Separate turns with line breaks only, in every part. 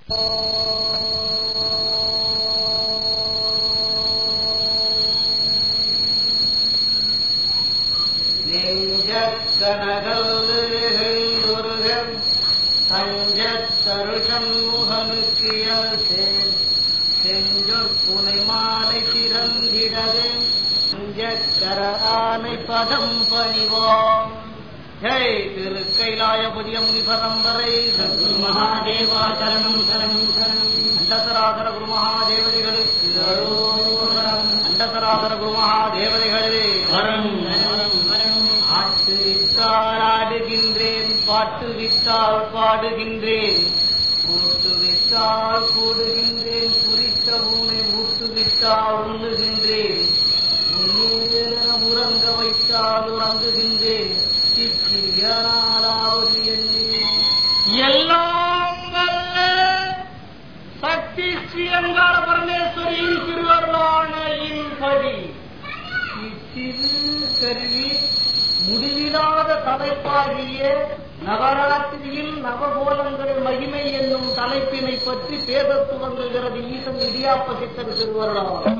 நெஞ்சக்கனகல்லுருகம் தஞ்சத்தருஷன் முகனுக்கியல் செஞ்சொற் புனை மாலை திறந்திடவே நெஞ்சக்கர ஆனை பதம் பணிவோம் ஜெய் திரு கைலாயபதிய முனி பரம்பரை சத்குரு மகாதேவா சரணம் சரணம் சரணம் அண்டசராதர குரு மகாதேவதைகளுக்கு அண்டசராதர குரு மகாதேவதைகளே வரம் ஆட்டு வித்தால் ஆடுகின்றேன் பாட்டு வித்தால் பாடுகின்றேன் கூட்டு வித்தால் கூடுகின்றேன் குறித்த ஊனை ஊட்டு வித்தால் உண்ணுகின்றேன் உறங்க வைத்தால் உறங்குகின்றேன் சிக்கியனாலாவது எல்லாம் வல்ல சக்தி ஸ்ரீரங்கார பரமேஸ்வரியின் திருவருளானையின்படி இச்சிறு கருவி முடிவில்லாத தலைப்பாகிய நவராத்திரியில் நவகோலங்களின் மகிமை என்னும் தலைப்பினை பற்றி பேச துவங்குகிறது ஈசன் இடியாப்ப சித்தர் திருவருளார்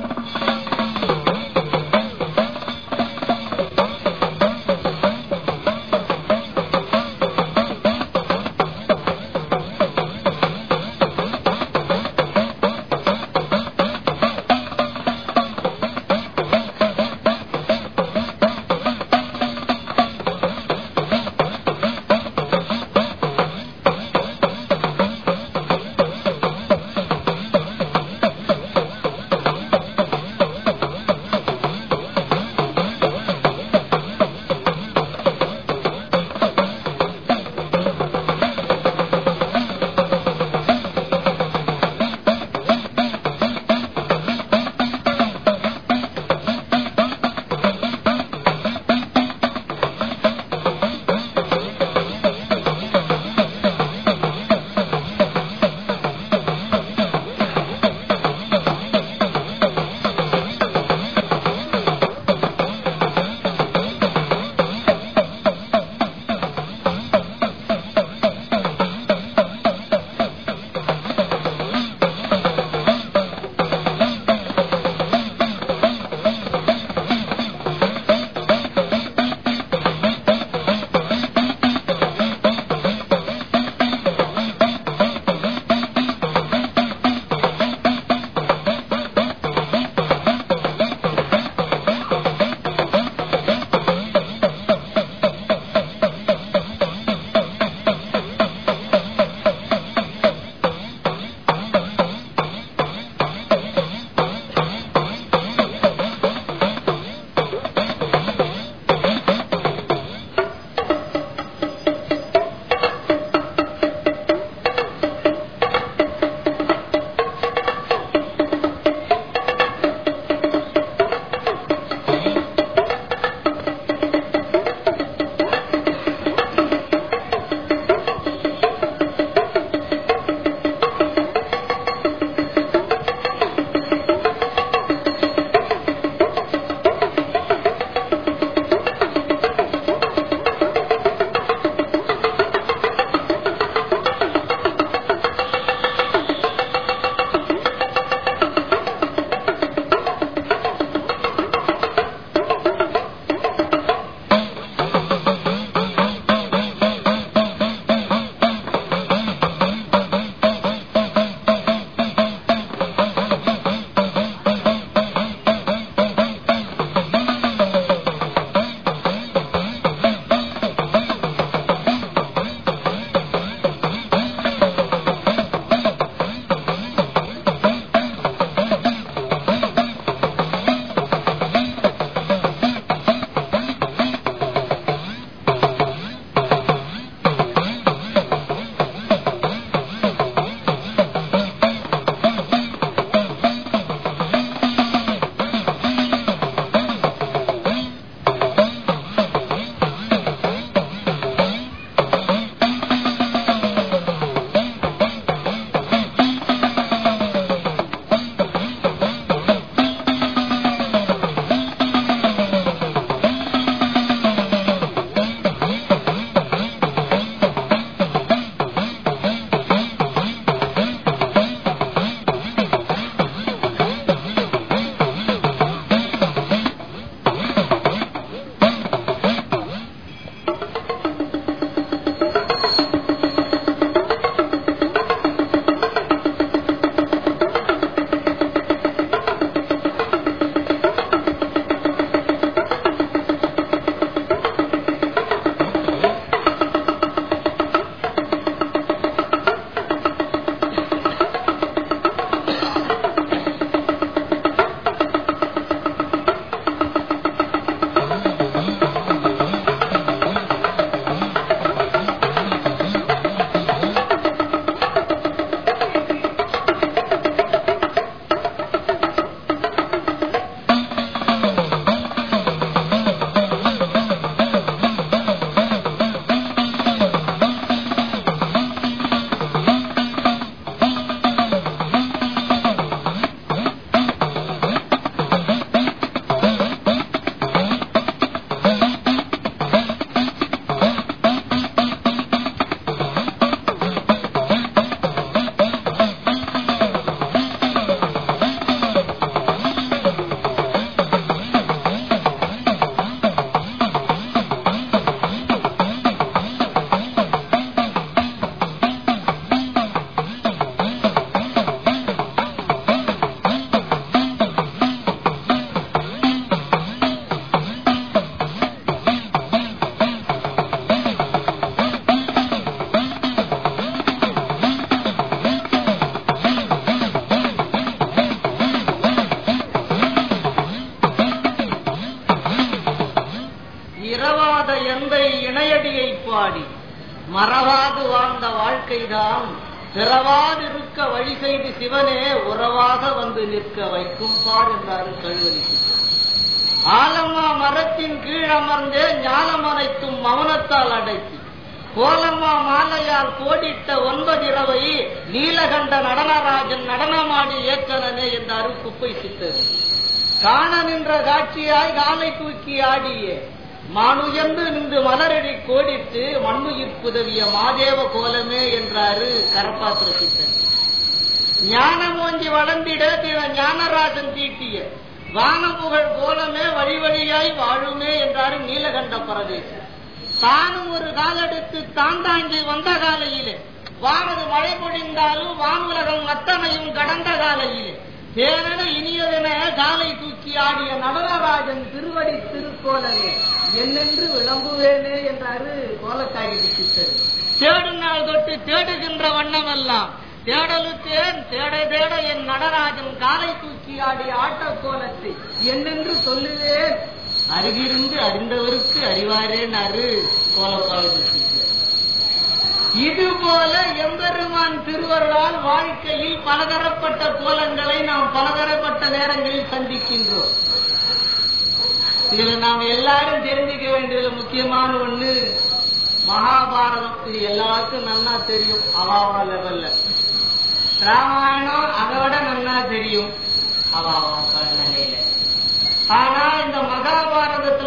பாடி மறவாது வாழ்ந்த வாழ்க்கைதான் பிறவாதிருக்க வழி செய்து சிவனே உறவாக வந்து நிற்க வைக்கும் பார் என்றாரு கழுவலிக்கு ஆலமா மரத்தின் கீழ் அமர்ந்தே ஞானம் அனைத்தும் மௌனத்தால் அடைத்து கோலம்மா மாலையால் கோடிட்ட ஒன்பதிரவை நீலகண்ட நடனராஜன் நடனமாடி ஏற்றனே என்றாரு குப்பை சித்தர் காண நின்ற காட்சியாய் காலை தூக்கி ஆடிய மானுயர்ந்து நின்று மலரடி கோடிட்டு மண்ணுயிர் புதவிய மாதேவ கோலமே என்றாரு கரப்பாத்திர சித்தர் ஞானமோஞ்சி வளர்ந்திட தின ஞானராஜன் தீட்டிய வானபுகழ் கோலமே வழி வழியாய் வாழுமே என்றாரு நீலகண்ட பரதேசம் தானும் ஒரு காலெடுத்து தாண்டாங்கி வந்த காலையிலே வானது மழை பொழிந்தாலும் வானுலகம் அத்தனையும் கடந்த காலையிலே தேனென இனியதென காலை தூக்கி ஆடிய நடனராஜன் திருவடி திருக்கோலமே என்னென்று விளம்புவேனே என்றாரு கோலக்காரி சித்தர் தேடும் நாள் தொட்டு தேடுகின்ற வண்ணமெல்லாம் தேடலுத்தேன் தேட தேட என் நடராஜன் காலை தூக்கி ஆடிய ஆட்டக் கோலத்தை என்னென்று சொல்லுவேன் அருகிருந்து அறிந்தவருக்கு அறிவாரேன் அரு கோலக்காவல் இது போல எம்பெருமான் திருவருளால் வாழ்க்கையில் பலதரப்பட்ட கோலங்களை நாம் பலதரப்பட்ட நேரங்களில் சந்திக்கின்றோம் இதுல நாம் எல்லாரும் தெரிஞ்சுக்க வேண்டியதுல முக்கியமான ஒண்ணு மகாபாரதம் இது எல்லாருக்கும் நன்னா தெரியும் அவாவா லெவல்ல ராமாயணம் அதை விட நன்னா தெரியும் அவாவா நிலையில ஆனா இந்த மகாபாரதத்துல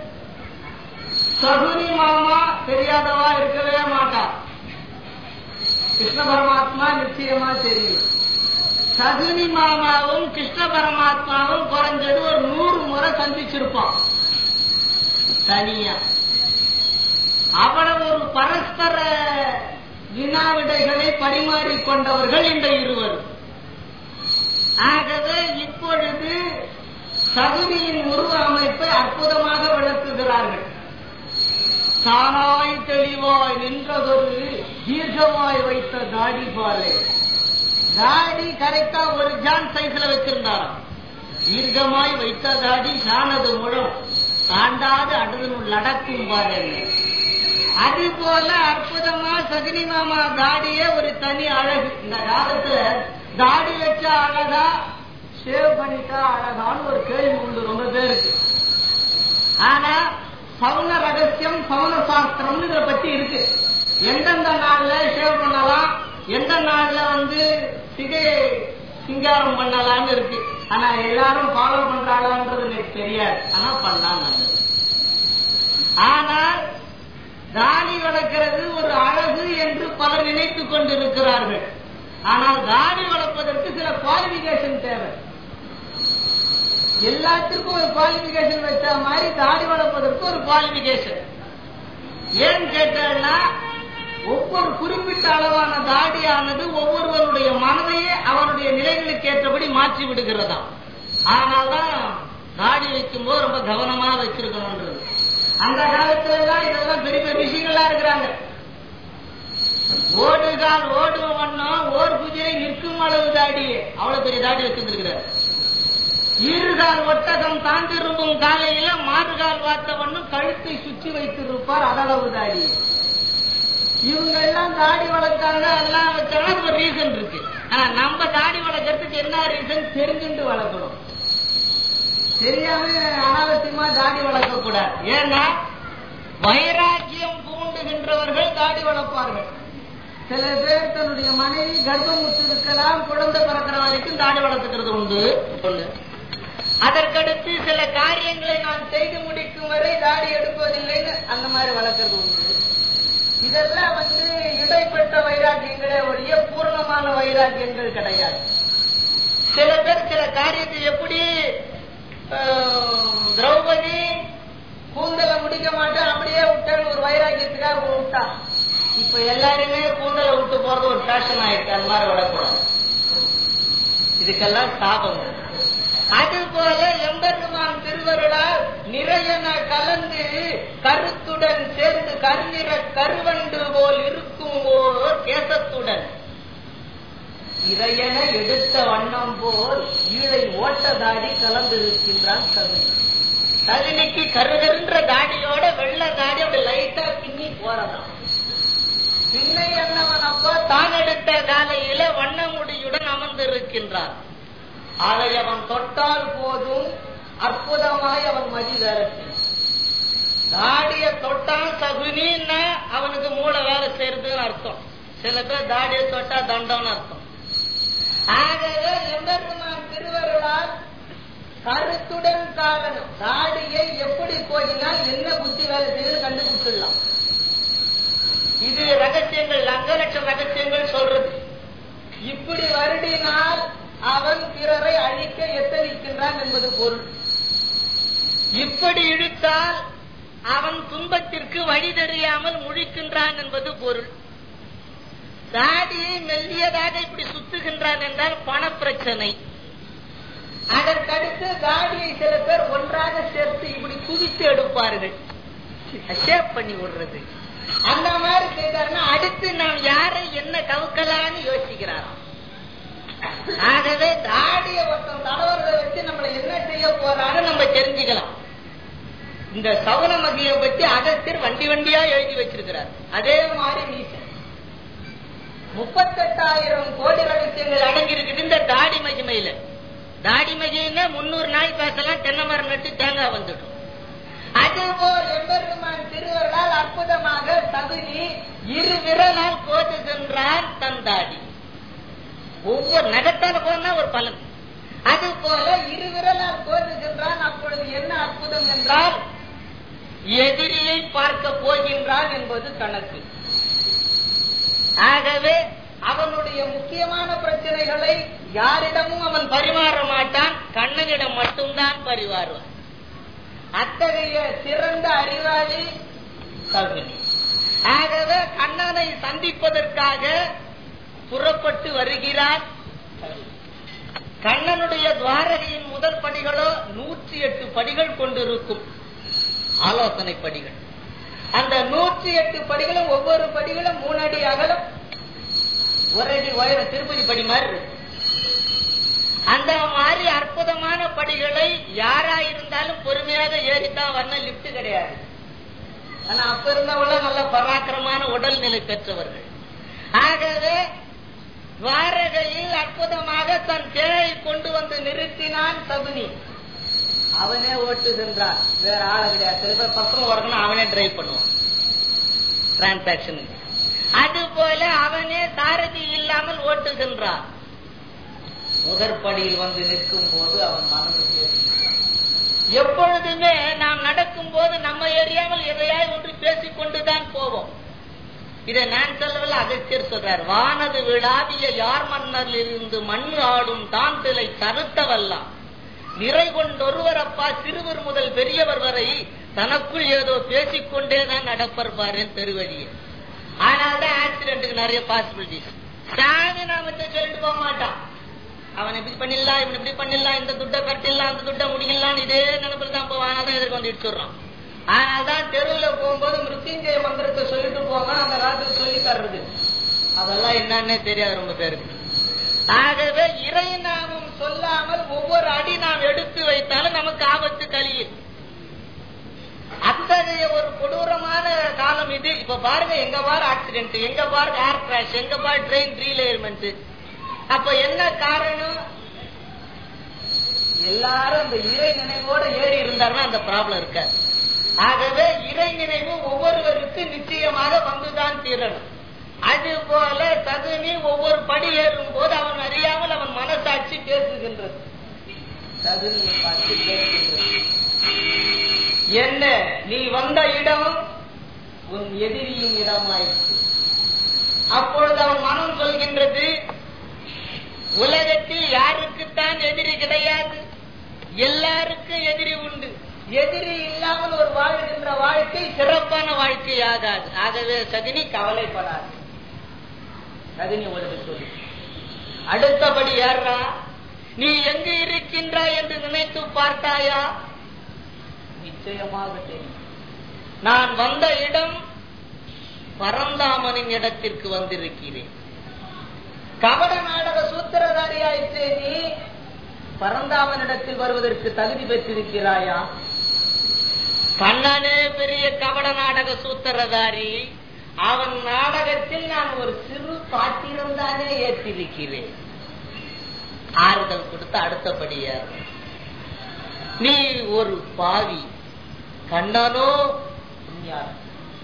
சகுனி மாமா தெரியாதவா இருக்கவே மாட்டா கிருஷ்ண பரமாத்மா நிச்சயமா தெரியும் சகுனி மாமாவும் கிருஷ்ண பரமாத்மாவும் குறைஞ்சது ஒரு நூறு முறை சந்திச்சிருப்பான் தனியா அவ்வளவு ஒரு பரஸ்பர வினாவிடைகளை பரிமாறிக்கொண்டவர்கள் இந்த இருவர் ஆகவே இப்பொழுது சகுதியின் உருவ அமைப்பை அற்புதமாக விளக்குகிறார்கள் தானாய் தெளிவாய் நின்றதொரு தீர்க்கமாய் வைத்த தாடி பாலே தாடி கரெக்டா ஒரு ஜான் சைஸ்ல வச்சிருந்தாராம் தீர்க்கமாய் வைத்த தாடி சானது முழம் தாண்டாது அடுதனுள் நடக்கும் பாரு அது போல அற்புதமா சகுனி மாமா தாடியே ஒரு தனி அழகு இந்த காலத்துல தாடி வச்சா அழகா ஷேவ் பண்ணிட்டா அழகான்னு ஒரு கேள்வி உண்டு ரொம்ப பேருக்கு ஆனா பவுன ரகசியம் பவுன சாஸ்திரம் இதை பத்தி இருக்கு எந்தெந்த நாள்ல ஷேவ் பண்ணலாம் எந்த நாள்ல வந்து சிகை சிங்காரம் பண்ணலாம்னு இருக்கு ஆனா எல்லாரும் ஃபாலோ பண்றாங்கன்றது எனக்கு தெரியாது ஆனா பண்ணா நல்லது ஆனால் தாடி வளர்க்கிறது ஒரு அழகு என்று பலர் நினைத்துக் கொண்டிருக்கிறார்கள் ஆனால் தாடி வளர்ப்பதற்கு சில குவாலிபிகேஷன் தேவை எல்லாத்துக்கும் ஒரு குவாலிபிகேஷன் வச்ச மாதிரி தாடி வளர்ப்பதற்கு ஒரு குவாலிபிகேஷன் ஏன் கேட்டா ஒவ்வொரு குறிப்பிட்ட அளவான தாடியானது ஒவ்வொருவருடைய மனதையே அவனுடைய நிலைகளுக்கு ஏற்றபடி மாற்றி விடுகிறதா ஆனால்தான் தாடி வைக்கும் போது ரொம்ப கவனமா வச்சிருக்கணும்ன்றது அந்த காலத்துல எல்லாம் இதெல்லாம் பெரிய பெரிய விஷயங்களா இருக்கிறாங்க ஓடுகால் ஓடும் வண்ணம் ஓர் குதிரை நிற்கும் அளவு தாடி அவ்வளவு பெரிய தாடி வச்சிருந்திருக்கிறார் ஈறுகால் ஒட்டகம் தாண்டிரும்பும் காலையில மாறுகால் வார்த்த வண்ணம் கழுத்தை சுற்றி வைத்திருப்பார் அதளவு தாடி இவங்க எல்லாம் தாடி வளர்க்காங்க அதெல்லாம் வச்சாங்க ஒரு ரீசன் இருக்கு ஆனா நம்ம தாடி வளர்க்கறதுக்கு என்ன ரீசன் தெரிஞ்சுட்டு வளர்க்கணும் தெரியாம அனாவசியமா தாடி வளர்க்க கூடாது ஏன்னா வைராக்கியம் பூண்டுகின்றவர்கள் தாடி வளர்ப்பார்கள் சில பேர் தன்னுடைய மனைவி கர்ப்பம் இருக்கலாம் குழந்தை பிறக்கிற வரைக்கும் தாடி வளர்த்துக்கிறது உண்டு ஒண்ணு அதற்கடுத்து சில காரியங்களை நான் செய்து முடிக்கும் வரை தாடி எடுப்பதில்லைன்னு அந்த மாதிரி வளர்க்கறது உண்டு இதெல்லாம் வந்து இடைப்பட்ட வைராக்கியங்களே ஒழிய பூர்ணமான வைராக்கியங்கள் கிடையாது சில பேர் சில காரியத்தை எப்படி திரௌபதி கூந்தலை முடிக்க மாட்டேன் அப்படியே விட்டேன்னு ஒரு வைராக்கியத்துக்காக விட்டா இப்ப எல்லாருமே கூந்தலை விட்டு போறது ஒரு ஃபேஷன் ஆயிடுச்சு அந்த மாதிரி விடக்கூடாது இதுக்கெல்லாம் சாபம் அது போல எம்பெருமான் திருவருளால் நிறையன கலந்து கருத்துடன் சேர்ந்து கருநிற கருவண்டு போல் இருக்கும் ஓர் கேசத்துடன் இறையன எடுத்த வண்ணம் போல் ஈழை ஓட்டதாடி கலந்திருக்கின்றான் கவி சகுனிக்கு கருகருன்ற தாடியோட வெள்ளை தாடி அப்படி லைட்டா பின்னி போறதாம் பின்னை என்னவன் அப்போ தான் எடுத்த காலையில வண்ண முடியுடன் அமர்ந்திருக்கின்றான் அதை அவன் தொட்டால் போதும் அற்புதமாய் அவன் மதி தரத்தில் தாடிய தொட்டான் சகுனின்னா அவனுக்கு மூளை வேலை செய்யறதுன்னு அர்த்தம் சில பேர் தாடியை தொட்டா தண்டம்னு அர்த்தம் ஆகவே எம்பெருமான் திருவருளால் கருத்துடன் காரணம் தாடியை எப்படி போயினால் என்ன புத்தி வேலை செய்வது கண்டுபிடிச்சிடலாம் இது ரகசியங்கள் லங்க லட்சம் ரகசியங்கள் சொல்றது இப்படி வருடினால் அவன் பிறரை அழிக்க எத்தனிக்கின்றான் என்பது பொருள் இப்படி இழுத்தால் அவன் துன்பத்திற்கு வழி தெரியாமல் முழிக்கின்றான் என்பது பொருள் தாடியை மெல்லியதாக இப்படி சுத்துகின்றான் என்றால் பணப்பிரச்சனை அதற்கடுத்து தாடியை சில பேர் ஒன்றாக சேர்த்து இப்படி குவித்து எடுப்பார்கள் ஷேப் பண்ணி விடுறது அந்த மாதிரி செய்தாருன்னா அடுத்து நாம் யாரை என்ன கவுக்கலான்னு யோசிக்கிறாராம் ஆகவே தாடிய ஒருத்தன் தலைவர்களை வச்சு நம்மளை என்ன செய்ய போறான்னு நம்ம தெரிஞ்சுக்கலாம் இந்த சவன மகியை பற்றி அகத்தியர் வண்டி வண்டியா எழுதி வச்சிருக்கிறார் அதே மாதிரி மீசன் முப்பத்தெட்டாயிரம் கோடி ரகசியங்கள் அடங்கி இருக்குது இந்த தாடி மகிமையில தாடி மகிழ்னா முன்னூறு நாள் பேசலாம் தென்னை மரம் நட்டு தேங்காய் வந்துடும் அதுபோல் எம்பெருமான் திருவருளால் அற்புதமாக தகுதி இரு விரலால் கோதுகின்றான் தன் தாடி ஒவ்வொரு நகத்தால போனா ஒரு பலன் அது போல இரு விரலால் கோதுகின்றான் அப்பொழுது என்ன அற்புதம் என்றால் எதிரியை பார்க்க போகின்றான் என்பது கணக்கு ஆகவே அவனுடைய முக்கியமான பிரச்சனைகளை யாரிடமும் அவன் பரிமாற மாட்டான் கண்ணனிடம் மட்டும்தான் பரிமாறுவான் அத்தகைய சிறந்த அறிவாளி கல்வனி ஆகவே கண்ணனை சந்திப்பதற்காக புறப்பட்டு வருகிறார் கண்ணனுடைய துவாரகையின் முதல் படிகளோ நூற்றி எட்டு படிகள் கொண்டிருக்கும் ஆலோசனை படிகள் அந்த நூற்றி எட்டு படிகளும் ஒவ்வொரு படிகளும் மூணு அடி அகலம் ஒரு அடி உயரம் திருப்பதி படி மாதிரி இருக்கு அந்த மாதிரி அற்புதமான படிகளை யாரா இருந்தாலும் பொறுமையாக ஏறித்தான் வரணும் லிப்ட் கிடையாது ஆனா அப்ப இருந்தவங்க நல்ல பராக்கிரமான உடல்நிலை பெற்றவர்கள் ஆகவே துவாரகையில் அற்புதமாக தன் தேரை கொண்டு வந்து நிறுத்தினான் சகுனி அவனே ஓட்டுகின்றான் வேற ஆள கிடையாது சில பேர் பக்கம் ஓடணும் அவனே டிரைவ் பண்ணுவான் டிரான்சாக்சன் அது போல அவனே சாரதி இல்லாமல் ஓட்டுகின்றான் முதற்படியில் வந்து நிற்கும் போது அவன் மனது எப்பொழுதுமே நாம் நடக்கும் போது நம்ம எறியாமல் எதையாய் ஒன்று பேசிக் கொண்டுதான் போவோம் இதை நான் சொல்லவில்லை அகத்தியர் சொல்றார் வானது விழாவிய யார் மன்னரில் இருந்து மண் ஆடும் தான் சிலை தருத்தவல்லாம் நிறை கொண்டொருவரப்பா சிறுவர் முதல் பெரியவர் வரை தனக்குள் ஏதோ பேசிக்கொண்டேதான் நடப்பர் பாருன்னு தெருவழியே ஆனால்தான் ஆக்சிடென்ட்டுக்கு நிறைய பாசிபிலிட்டிஸ் சாமி நாமத்தை சொல்லிட்டு போக மாட்டான் அவன் இப்படி பண்ணிடலாம் இவன் இப்படி பண்ணிடலாம் இந்த துட்டை கட்டிடலாம் அந்த துட்டை முடிக்கலாம் இதே நினைப்பில் தான் போவான் அதனால தான் எதிர்க்கு வந்து இடிச்சுடுறான் அதனால்தான் தெருவில் போகும்போது மிருத்யுஞ்சய மந்திரத்தை சொல்லிட்டு போங்க அந்த காலத்துல சொல்லி தர்றது அதெல்லாம் என்னன்னே தெரியாது ரொம்ப பேருக்கு ஆகவே இறை நாமம் சொல்லாமல் ஒவ்வொரு அடி நாம் எடுத்து வைத்தாலும் நமக்கு ஆபத்து கழியும் அத்தகைய ஒரு கொடூரமான காலம் இது இப்ப பாருங்க எங்க பாரு ஆக்சிடென்ட் எங்க பாரு ஏர் கிராஷ் எங்க பாரு ட்ரெயின் ரீலேர்மெண்ட் அப்ப என்ன காரணம் எல்லாரும் அந்த இறை நினைவோட ஏறி இருந்தாருன்னா அந்த ப்ராப்ளம் இருக்க ஆகவே இறை நினைவு ஒவ்வொருவருக்கு நிச்சயமாக வந்துதான் தீரணும் அது போல தகுனி ஒவ்வொரு படி ஏறும் போது அவன் அறியாமல் அவன் மனசாட்சி பேசுகின்றது தகுனியை பார்த்து பேசுகின்றது என்ன நீ வந்த இடம் உன் எதிரியின் இடமாயிற்று அப்பொழுது அவன் மனம் சொல்கின்றது உலகத்தில் யாருக்குத்தான் எதிரி கிடையாது எல்லாருக்கும் எதிரி உண்டு எதிரி இல்லாமல் ஒரு வாழ்கின்ற வாழ்க்கை சிறப்பான வாழ்க்கை ஆகாது ஆகவே சதினி கவலைப்படாது சதினி உனக்கு சொல்லு அடுத்தபடி யாரா நீ எங்கு இருக்கின்றாய் என்று நினைத்து பார்த்தாயா நிச்சயமாக தெரியும் நான் வந்த இடம் பரந்தாமனின் இடத்திற்கு வந்திருக்கிறேன் கபட நாடக சூத்திரதாரியாயிற்றே நீ பரந்தாமனிடத்தில் வருவதற்கு தகுதி பெற்றிருக்கிறாயா கண்ணனே பெரிய கபட நாடக சூத்திரதாரி அவன் நாடகத்தில் நான் ஒரு சிறு பாத்திரம் தானே ஏற்றிருக்கிறேன் ஆறுதல் கொடுத்து அடுத்தபடியா நீ ஒரு பாவி கண்ணனோ புண்ணியாளன்.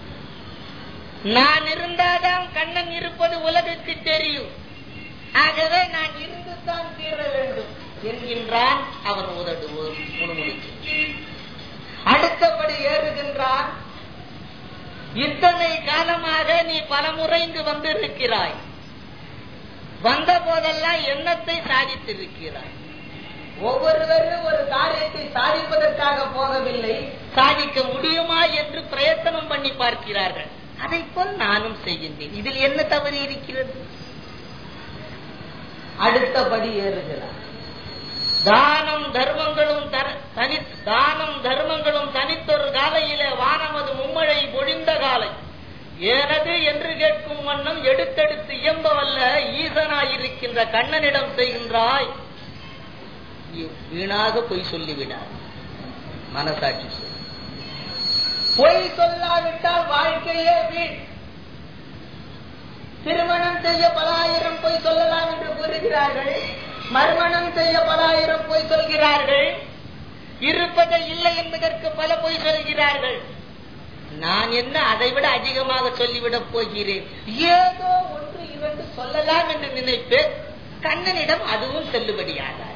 நான் இருந்தாதான் கண்ணன் இருப்பது உலகுக்கு தெரியும் ஆகவே நான் இருந்துதான் தீர வேண்டும் என்கின்றான் அவன் உதடு முணுமுணுக்கு அடுத்தபடி ஏறுகின்றான் இத்தனை காலமாக நீ பலமுறை இங்கு வந்திருக்கிறாய் வந்த போதெல்லாம் எண்ணத்தை சாதித்திருக்கிறாய் ஒவ்வொருவரும் ஒரு காரியத்தை சாதிப்பதற்காக போகவில்லை சாதிக்க முடியுமா என்று பிரயத்தனம் பண்ணி பார்க்கிறார்கள் அதை போல் நானும் செய்கின்றேன் இதில் என்ன தவறு இருக்கிறது அடுத்தபடி ஏறுகிறார் தானம் தர்மங்களும் தர- தனி தானம் தர்மங்களும் தனித்தொரு காலையிலே வானமது மும்மழை பொழிந்த காலை ஏனது என்று கேட்கும் வண்ணம் எடுத்தெடுத்து இயம்பவல்ல ஈசனாயிருக்கின்ற கண்ணனிடம் செய்கின்றாய் நீ வீணாக பொய் சொல்லிவிடார் மனசாட்சி சொல் பொய் சொல்லாவிட்டால் வாழ்க்கையே வீண் திருமணம் செய்ய பல ஆயிரம் பொய் சொல்லலாம் என்று கூறுகிறார்கள் மறுமணம் செய்ய பல ஆயிரம் பொய் சொல்கிறார்கள் இருப்பதை இல்லை என்பதற்கு பல பொய் சொல்கிறார்கள் நான் என்ன அதை விட அதிகமாக சொல்லிவிடப் போகிறேன் ஏதோ ஒன்று இரண்டு சொல்லலாம் என்று நினைப்பேன் கண்ணனிடம் அதுவும் செல்லுபடியாகாது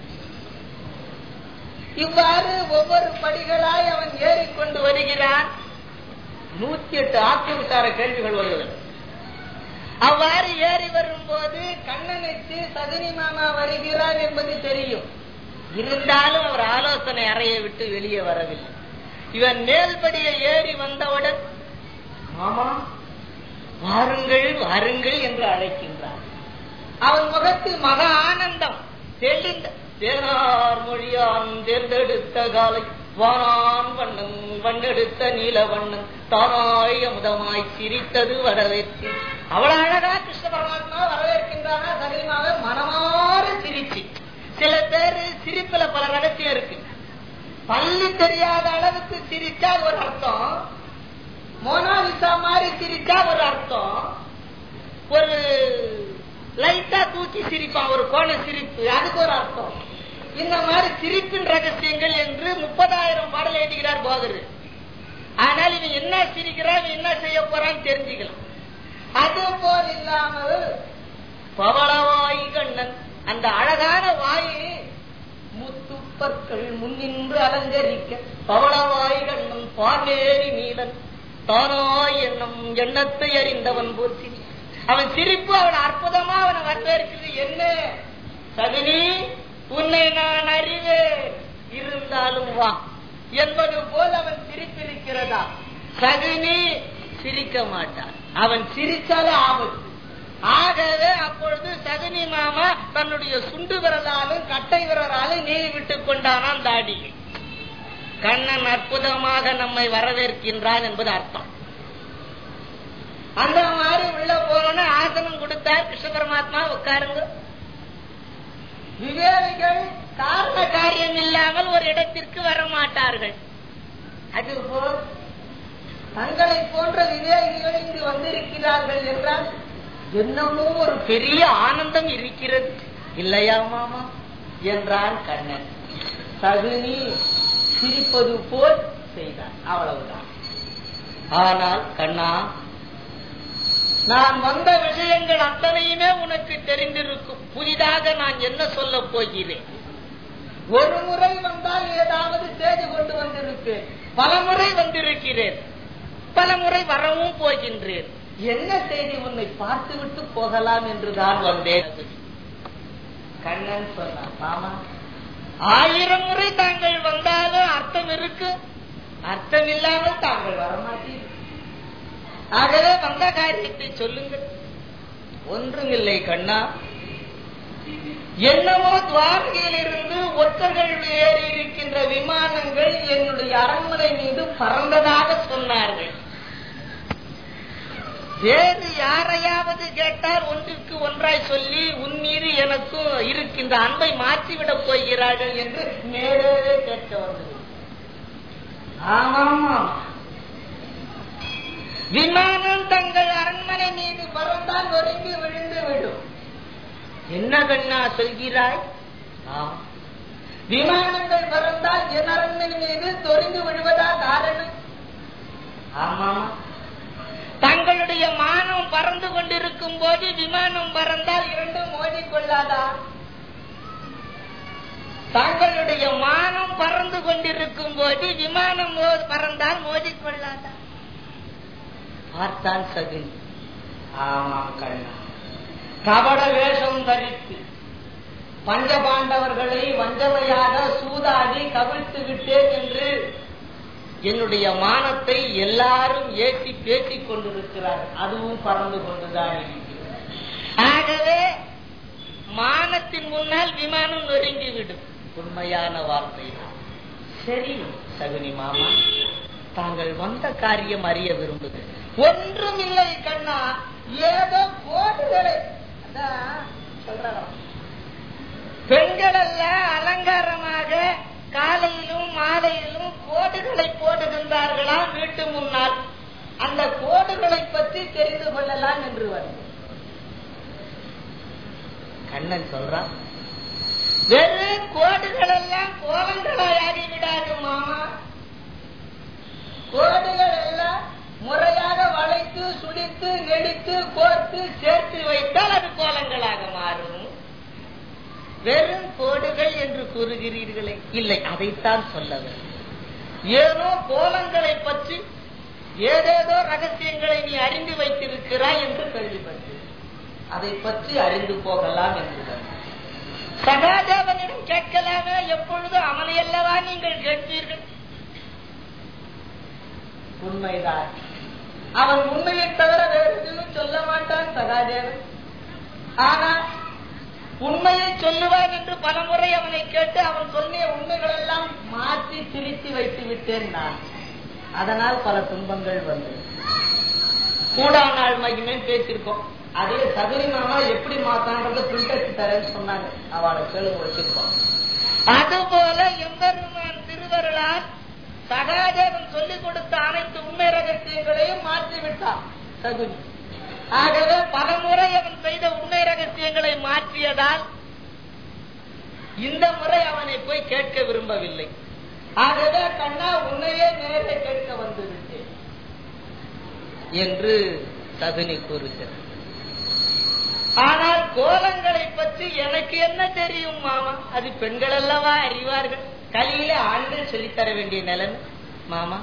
இவ்வாறு ஒவ்வொரு படிகளாய் அவன் ஏறிக்கொண்டு வருகிறான் நூத்தி எட்டு ஆக்கிரமித்தார கேள்விகள் வருகிறது அவ்வாறு ஏறி வரும்போது கண்ணனுக்கு சகுனி மாமா வருகிறான் என்பது தெரியும் இருந்தாலும் அவர் ஆலோசனை அறையை விட்டு வெளியே வரவில்லை இவன் மேல்படியை ஏறி வந்தவுடன் மாமா வாருங்கள் வாருங்கள் என்று அழைக்கின்றார் அவன் முகத்தில் மகா ஆனந்தம் தெளிந்த தேனார் மொழியான் தேர்ந்தெடுத்த காலை வானான் வண்ணன் வண்ணெடுத்த நீல வண்ணன் தானாய் அமுதமாய் சிரித்தது வரவேற்று அவ்வளவு அழகா கிருஷ்ண பரமாத்மா வரவேற்கின்றானா சகலிமாவை மனமாற சிரிச்சு சில பேர் சிரிப்புல பல ரகசியம் இருக்கு பள்ளி தெரியாத அளவுக்கு சிரிச்சா ஒரு அர்த்தம் மோனாலிசா மாதிரி சிரிச்சா ஒரு அர்த்தம் ஒரு லைட்டா தூக்கி சிரிப்பான் ஒரு கோண சிரிப்பு அதுக்கு ஒரு அர்த்தம் இந்த மாதிரி சிரிப்பின் ரகசியங்கள் என்று முப்பதாயிரம் பாடல் எழுதுகிறார் போதரு ஆனால் இவன் என்ன சிரிக்கிறான் இவன் என்ன செய்ய போறான்னு தெரிஞ்சுக்கலாம் அது போல் இல்லாமல் பவளவாய் கண்ணன் அந்த அழகான வாயை முத்துப்பற்கள் முன்னின்று அலங்கரிக்க பவளவாய் கண்ணன் பாண்டேரி நீலன் தானாய் எண்ணம் எண்ணத்தை அறிந்தவன் போற்றி அவன் சிரிப்பு அவன் அற்புதமா அவனை வரவேற்கிறது என்ன சகுனி உன்னை நான் அறிவேன் இருந்தாலும் வா என்பது போல் அவன் சிரித்திருக்கிறதா சகுனி சிரிக்க மாட்டான் அவன் சிரிச்சாலே ஆபத்து ஆகவே அப்பொழுது சகுனி மாமா தன்னுடைய சுண்டு விரலாலும் கட்டை விரலாலும் நீ விட்டுக் கொண்டானாம் தாடியை கண்ணன் அற்புதமாக நம்மை வரவேற்கின்றான் என்பது அர்த்தம் அந்த மாதிரி உள்ள போனோன்னு ஆசனம் கொடுத்தார் கிருஷ்ண பரமாத்மா உட்காருங்க விவேகிகள் காரண காரியம் இல்லாமல் ஒரு இடத்திற்கு வர மாட்டார்கள் அதுபோல் தங்களை போன்ற விவேகிகள் இங்கு வந்திருக்கிறார்கள் என்றால் என்னமோ ஒரு பெரிய ஆனந்தம் இருக்கிறது இல்லையா மாமா என்றான் கண்ணன் சகுனி சிரிப்பது போல் செய்தான் அவ்வளவுதான் ஆனால் கண்ணா நான் வந்த விஷயங்கள் அத்தனையுமே உனக்கு தெரிந்திருக்கும் புதிதாக நான் என்ன சொல்ல போகிறேன் ஒரு முறை வந்தால் ஏதாவது செய்து கொண்டு வந்திருப்பேன் பல முறை வந்திருக்கிறேன் பல முறை வரவும் போகின்றேன் என்ன செய்தி உன்னை பார்த்துவிட்டு போகலாம் என்றுதான் வந்தேன் கண்ணன் சொன்னான் மாமா ஆயிரம் முறை தாங்கள் வந்தாலும் அர்த்தம் இருக்கு அர்த்தம் இல்லாமல் தாங்கள் வரமாட்டீர்கள் ஆகவே வந்த காரியத்தை சொல்லுங்கள் ஒன்றுமில்லை கண்ணா என்னவோ துவாரகையில் இருந்து ஒற்றர்கள் ஏறி இருக்கின்ற விமானங்கள் என்னுடைய அரண்மனை மீது பறந்ததாக சொன்னார்கள் வேறு யாரையாவது கேட்டால் ஒன்றிற்கு ஒன்றாய் சொல்லி உன் மீது எனக்கும் இருக்கின்ற அன்பை மாற்றிவிடப் போகிறார்கள் என்று நேரே கேட்க வந்தது ஆமாமா விமானம் தங்கள் அரண்மனை மீது பறந்தால் நொறுங்கி விழுந்து விடும் என்ன கண்ணா சொல்கிறாய் ஆம். விமானங்கள் பறந்தால் என் அரண்மனை மீது தொறிந்து விழுவதா காரணம் ஆமாமா தங்களுடைய மானம் பறந்து கொண்டிருக்கும் போது விமானம் பறந்தால் இரண்டும் மோதிக்கொள்ளாதா தங்களுடைய மானம் பறந்து கொண்டிருக்கும் போது விமானம் மோ- பறந்தால் மோதிக்கொள்ளாதா பார்த்தான் சகுனி ஆமாம் கண்ணா கபட வேஷம் தரித்து பஞ்சபாண்டவர்களை வஞ்சமையாக சூதாடி கவிழ்த்து விட்டேன் என்று என்னுடைய மானத்தை எல்லாரும் ஏற்றி பேசிக் கொண்டிருக்கிறார் அதுவும் பறந்து கொண்டுதான் இருக்கிறது ஆகவே மானத்தின் முன்னால் விமானம் நொறுங்கிவிடும் உண்மையான வார்த்தை தான். சரி சகுனி மாமா தாங்கள் வந்த காரியம் அறிய விரும்புகிறேன் ஒன்றும் இல்லை கண்ணா ஏதோ கோடுகளை அதான் சொல்றாராம். பெண்கள் அல்ல அலங்காரமாக காலையிலும் மாலையிலும் கோடுகளை போடுகின்றார்களா வீட்டு முன்னால் அந்த கோடுகளை பற்றி தெரிந்து கொள்ளலாம் என்று வந்து கண்ணன் சொல்றான் வெறும் கோடுகள் எல்லாம் கோலங்களாய் ஆகிவிடாது மாமா கோடுகள் எல்லாம் முறையாக வளைத்து சுடித்து நெடித்து கோர்த்து சேர்த்து வைத்தால் அது கோலங்களாக மாறும் வெறும் கோடுகள் என்று கூறுகிறீர்களே இல்லை அதைத்தான் சொல்ல வேண்டும் ஏனோ கோலங்களை பற்றி ஏதேதோ ரகசியங்களை நீ அறிந்து வைத்திருக்கிறாய் என்று கேள்விப்பட்டேன் அதை பற்றி அறிந்து போகலாம் என்று வந்தேன். சகாதேவனிடம் கேட்கலாமே எப்பொழுதும் அவனை அல்லவா நீங்கள் கேட்பீர்கள் உண்மைதான் அவன் உண்மையை தவிர வேறு எதுவும் சொல்ல மாட்டான் சகாதேவன் ஆனால் உண்மையை சொல்லுவான் என்று பலமுறை அவனை கேட்டு அவன் சொன்னிய உண்மைகள் எல்லாம் மாற்றி திருத்தி வைத்து விட்டேன் நான் அதனால் பல துன்பங்கள் வந்தது கூடா நாள் மகிமே பேசியிருக்கோம் அதே சகுனி மாமா எப்படி மாத்தான்றது பிரிண்ட் தரேன்னு சொன்னாங்க அவளை கேளுங்க வச்சிருக்கோம் அதுபோல எம்பெருமான் திருவருளால் சகாதேவன் சொல்லிக் கொடுத்த அனைத்து உண்மை ரகசியங்களையும் மாற்றி விட்டான் சகுனி ஆகவே பலமுறை அவன் செய்த உண்மை ரகசியங்களை மாற்றியதால் இந்த முறை அவனை போய் கேட்க விரும்பவில்லை ஆகவே கண்ணா உன்னையே நேரே கேட்க வந்து விட்டேன் என்று சகுனி கூறுகிறார் ஆனால் கோலங்களை பற்றி எனக்கு என்ன தெரியும் மாமா அது பெண்கள் அல்லவா அறிவார்கள் கலியில ஆண்கள் சொல்லித்தர வேண்டிய நிலைமை மாமா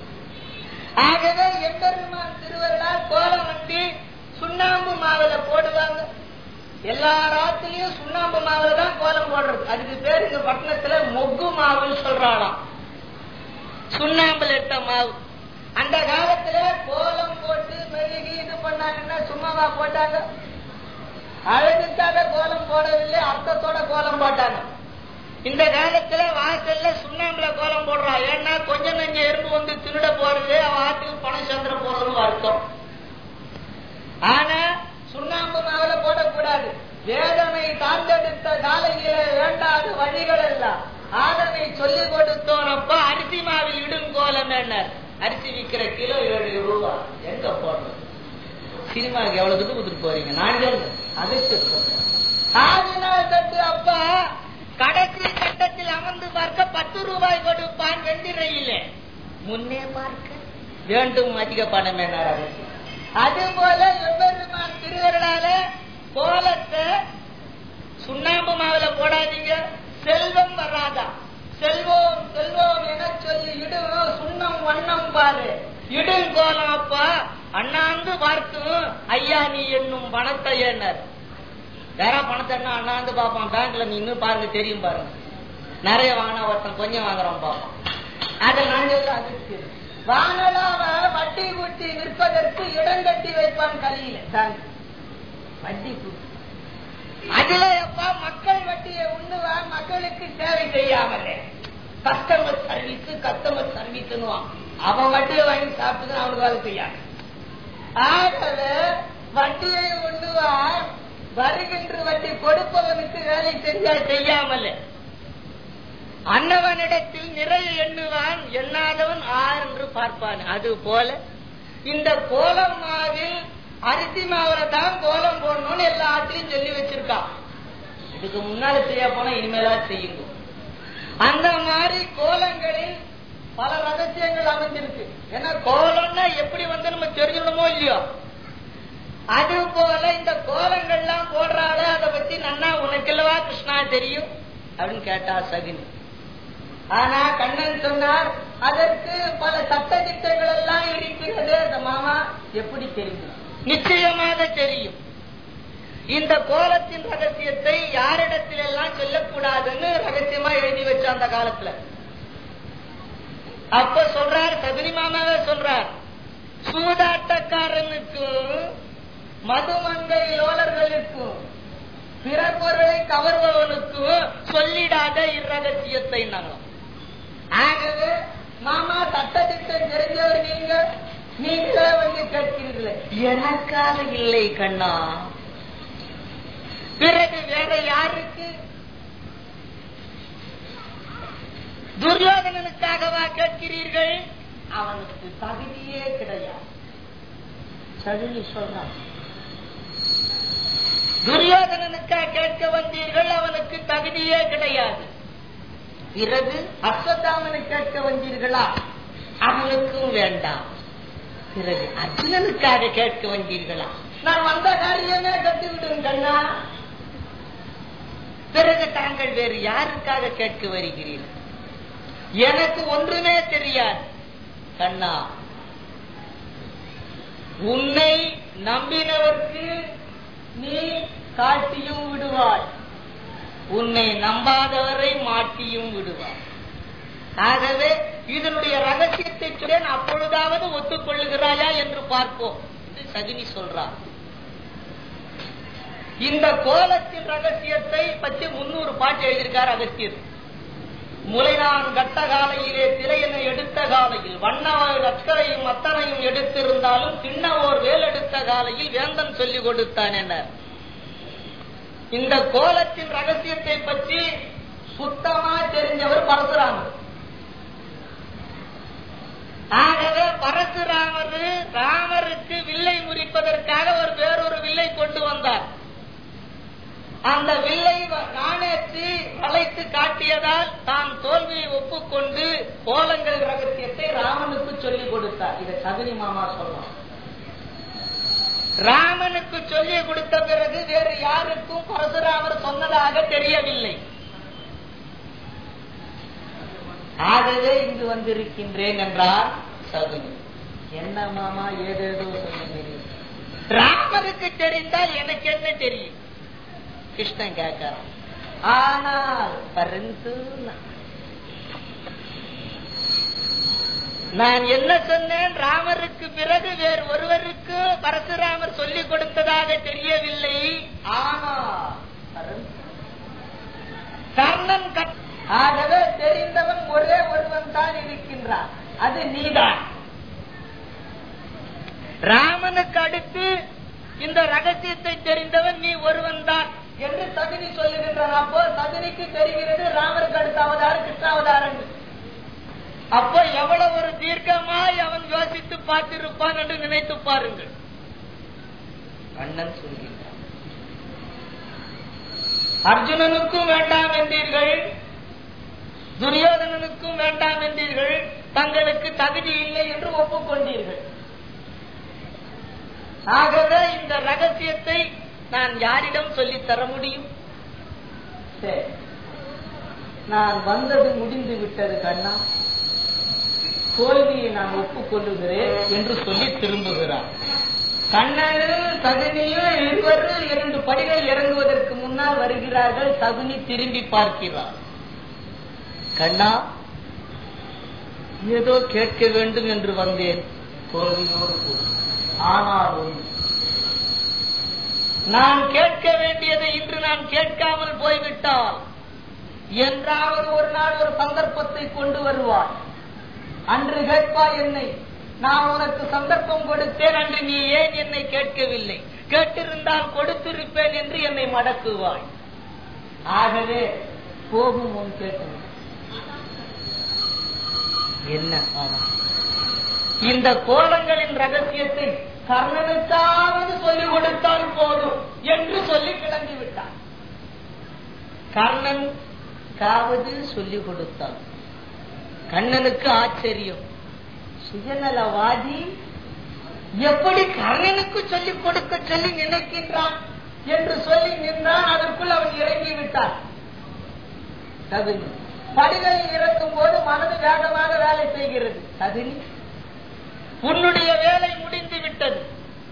ஆகவே எம்பெருமான் திருவருளால் கோலம் வந்து சுண்ணாம்பு மாவுல போடுவாங்க எல்லா ராத்திரியும் சுண்ணாம்பு மாவுல தான் கோலம் போடுறது அதுக்கு பேர் இந்த பட்டணத்துல மொக்கு மாவுன்னு சொல்றாளாம் சுண்ணாம்புல இட்ட மாவு அந்த காலத்துல கோலம் போட்டு மெழுகி இது பண்ணாங்கன்னா சும்மாவா போட்டாங்க அழகுக்காக கோலம் போடவில்லை அர்த்தத்தோட கோலம் போட்டாங்க இந்த காலத்துல வாசல்ல சுண்ணாம்புல கோலம் போடுறா ஏன்னா கொஞ்சம் நெஞ்ச எறும்பு வந்து திருட போறது அவன் ஆத்துக்கு பணம் சந்திர போறதுன்னு அர்த்தம் ஆனா சுண்ணாம்பு மாவுல போடக்கூடாது வேதனை தாண்டெடுத்த காலையில வேண்டாத வழிகள் எல்லாம் ஆதனை சொல்லிக் கொடுத்தோனப்ப அரிசி மாவில் இடும் கோலம் என்ன அரிசி விக்கிற கிலோ ஏழு ரூபா எங்க போடுறது சினிமாவுக்கு எவ்வளவு துட்டு கொடுத்துட்டு போறீங்க நான் சொல்றேன் அதுக்கு சொல்றேன். ஆதிநாள் தட்டு அப்பா கடைசி கட்டத்தில் அமர்ந்து பார்க்க பத்து ரூபாய் கொடுப்பான் வெந்திரையிலே முன்னே பார்க்க வேண்டும் அதிக பணம் என்ன அது போல எம்பெருமான் திருவருளால கோலத்தை சுண்ணாம்பு மாவுல போடாதீங்க செல்வம் வராதா செல்வம் செல்வம் என சொல்லி இடும் சுண்ணம் வண்ணம் பாரு இடும் கோலம் அப்பா அண்ணாந்து பார்க்கும் ஐயா நீ என்னும் பணத்தை எண்ணர் வேற பணத்தை என்ன அண்ணாந்து பார்ப்பான் பேங்க்ல நீ இன்னும் பாருங்க தெரியும் பாருங்க நிறைய வாங்கினா ஒருத்தன் கொஞ்சம் வாங்குறான் பார்ப்பான் அதை நான் சொல்ல அதுக்கு வாங்கலாம வட்டி கூட்டி விற்பதற்கு இடம் கட்டி வைப்பான் கலியில பேங்க் வட்டி கூட்டி அதுல எப்பா மக்கள் வட்டியை உண்ணுவா மக்களுக்கு சேவை செய்யாமலே கஸ்டமர் சர்வீஸ் கஸ்டமர் சர்வீஸ் அவன் வட்டியை வாங்கி சாப்பிட்டு அவனுக்கு வேலை செய்யாது ஆகவே வட்டியை உண்ணுவார் வருகின்ற வட்டி கொடுப்பவனுக்கு வேலை செஞ்சா செய்யாமலே அன்னவனிடத்தில் நிறைய எண்ணுவான் எண்ணாதவன் ஆர் என்று பார்ப்பான் அது போல இந்த கோலம் மாவில் அரிசி மாவுல தான் கோலம் போடணும்னு எல்லா ஆத்திலையும் சொல்லி வச்சிருக்கான் இதுக்கு முன்னால செய்ய போனா இனிமேலா செய்யுங்க அந்த மாதிரி கோலங்களில் பல ரகசியங்கள் அமைஞ்சிருக்கு ஏன்னா கோலம்னா எப்படி வந்து நம்ம தெரிஞ்சுக்கணுமோ இல்லையோ அது போல இந்த கோலங்கள்லாம் போடுறாள் அதை பத்தி நன்னா உனக்கெல்லவா கிருஷ்ணா தெரியும் அப்படின்னு கேட்டா சகினி ஆனா கண்ணன் சொன்னார் அதற்கு பல சட்ட திட்டங்கள் எல்லாம் இருக்கிறது அந்த மாமா எப்படி தெரியும் நிச்சயமாக தெரியும் இந்த கோலத்தின் ரகசியத்தை யாரிடத்தில் எல்லாம் சொல்லக்கூடாதுன்னு ரகசியமா எழுதி வச்ச அந்த காலத்துல அப்ப சொல்றார் சதுரி மாமாவே சொல்றார் சூதாட்டக்காரனுக்கும் மதுமங்கை லோலர்களுக்கும் பிற பொருளை கவர்பவனுக்கும் சொல்லிடாத இரகசியத்தை நாங்கள் ஆகவே மாமா சட்டத்திட்டம் தெரிஞ்சவர் நீங்க நீங்களே வந்து கேட்கிறீர்களே எனக்காக இல்லை கண்ணா பிறகு வேற யாருக்கு துரியோதனனுக்காகவா கேட்கிறீர்கள் அவனுக்கு தகுதியே கிடையாது சரி சொல்றான் துரியோதனனுக்காக கேட்க வந்தீர்கள் அவனுக்கு தகுதியே கிடையாது பிறகு அஸ்வத்தாமனை கேட்க வந்தீர்களா அவனுக்கும் வேண்டாம் பிறகு அர்ஜுனனுக்காக கேட்க வந்தீர்களா நான் வந்த காரியமே கட்டுவிடும் கண்ணா பிறகு தாங்கள் வேறு யாருக்காக கேட்க வருகிறீர்கள் எனக்கு ஒன்றுமே தெரியாது கண்ணா உன்னை நம்பினவர்க்கு நீ காட்டியும் விடுவாய் உன்னை நம்பாதவரை மாட்டியும் விடுவாய் ஆகவே இதனுடைய ரகசியத்தை சொல்லேன் அப்பொழுதாவது ஒத்துக்கொள்ளுகிறாயா என்று பார்ப்போம் என்று சகினி சொல்றார் இந்த கோலத்தின் ரகசியத்தை பற்றி முன்னூறு பாட்டு எழுதியிருக்கார் அகஸ்தியர் முலைநான் கட்ட காலையிலே திரையனை எடுத்த காலையில் வண்ண அக்கறையும் அத்தனையும் எடுத்திருந்தாலும் சின்ன ஓர் வேல் எடுத்த காலையில் வேந்தன் சொல்லிக் கொடுத்தான் என இந்த கோலத்தின் ரகசியத்தை பற்றி சுத்தமா தெரிஞ்சவர் பரசுராமர் ஆகவே பரசுராமர் ராமருக்கு வில்லை முறிப்பதற்காக ஒரு வேறொரு வில்லை கொண்டு வந்தார் அந்த வில்லை நாணேற்றி வளைத்து காட்டியதால் தான் தோல்வியை ஒப்புக்கொண்டு கோலங்கள் ரகசியத்தை ராமனுக்கு சொல்லிக் கொடுத்தார் இதை சகுனி மாமா சொல்றான் ராமனுக்கு சொல்லிக் கொடுத்த பிறகு வேறு யாருக்கும் பரசுராமர் சொன்னதாக தெரியவில்லை ஆகவே இங்கு வந்திருக்கின்றேன் என்றார் சகுனி என்ன மாமா ஏதேதோ சொல்லுகிறீர்கள் ராமருக்கு தெரிந்தால் எனக்கு என்ன தெரியும் கிருஷ்ணன் கேட்கிறான் ஆனால் பருந்து நான் என்ன சொன்னேன் ராமருக்கு பிறகு வேறு ஒருவருக்கு பரசுராமர் சொல்லிக் கொடுத்ததாக தெரியவில்லை ஆனால் கர்ணன் ஆகவே தெரிந்தவன் ஒரே ஒருவன் தான் இருக்கின்றான் அது நீதான் ராமனுக்கு அடுத்து இந்த ரகசியத்தை தெரிந்தவன் நீ ஒருவன் தான் என்று தகுதி சொல்லுகின்றான் அப்போ தகுதிக்கு தெரிகிறது ராமருக்கு அடுத்த அவதாரம் கிருஷ்ணாவதாரங்கள் அப்போ எவ்வளவு ஒரு தீர்க்கமாய் அவன் யோசித்து பார்த்திருப்பான் என்று நினைத்து பாருங்கள் கண்ணன் சொல்கின்றான் அர்ஜுனனுக்கும் வேண்டாம் என்றீர்கள் துரியோதனனுக்கும் வேண்டாம் என்றீர்கள் தங்களுக்கு தகுதி இல்லை என்று ஒப்புக்கொண்டீர்கள் ஆகவே இந்த ரகசியத்தை நான் யாரிடம் சொல்லித் தர முடியும் சரி நான் வந்தது முடிந்து விட்டது கண்ணா தோல்வியை நான் ஒப்புக்கொள்ளுகிறேன் என்று சொல்லி திரும்புகிறார் கண்ணனும் சகுனியும் இருவரும் இரண்டு படிகள் இறங்குவதற்கு முன்னால் வருகிறார்கள் சகுனி திரும்பி பார்க்கிறார் கண்ணா ஏதோ கேட்க வேண்டும் என்று வந்தேன் தோல்வியோடு கூட ஆனால் ஒன்று நான் கேட்க வேண்டியதை இன்று நான் கேட்காமல் போய்விட்டால் என்றாவது ஒரு நாள் ஒரு சந்தர்ப்பத்தை கொண்டு வருவாய் அன்று கேட்பாய் என்னை நான் உனக்கு சந்தர்ப்பம் கொடுத்தேன் அன்று நீ ஏன் என்னை கேட்கவில்லை கேட்டிருந்தால் கொடுத்திருப்பேன் என்று என்னை மடக்குவாய் ஆகவே போகும் முன் கேட்கணும் என்ன ஆமா. இந்த கோலங்களின் ரகசியத்தை கர்ணனுக்காவது சொல்லிக் கொடுத்தால் போதும் என்று சொல்லி கிளம்பி விட்டான் கர்ணன் காவது சொல்லிக் கொடுத்தான் கண்ணனுக்கு ஆச்சரியம் சுயநலவாதி எப்படி கர்ணனுக்கு சொல்லிக் கொடுக்க சொல்லி நினைக்கின்றான் என்று சொல்லி நின்றான் அதற்குள் அவன் இறங்கி விட்டான் தகுதி படிகளில் இறக்கும் போது மனது வேகமாக வேலை செய்கிறது தகுதி உன்னுடைய வேலை முடிந்து விட்டது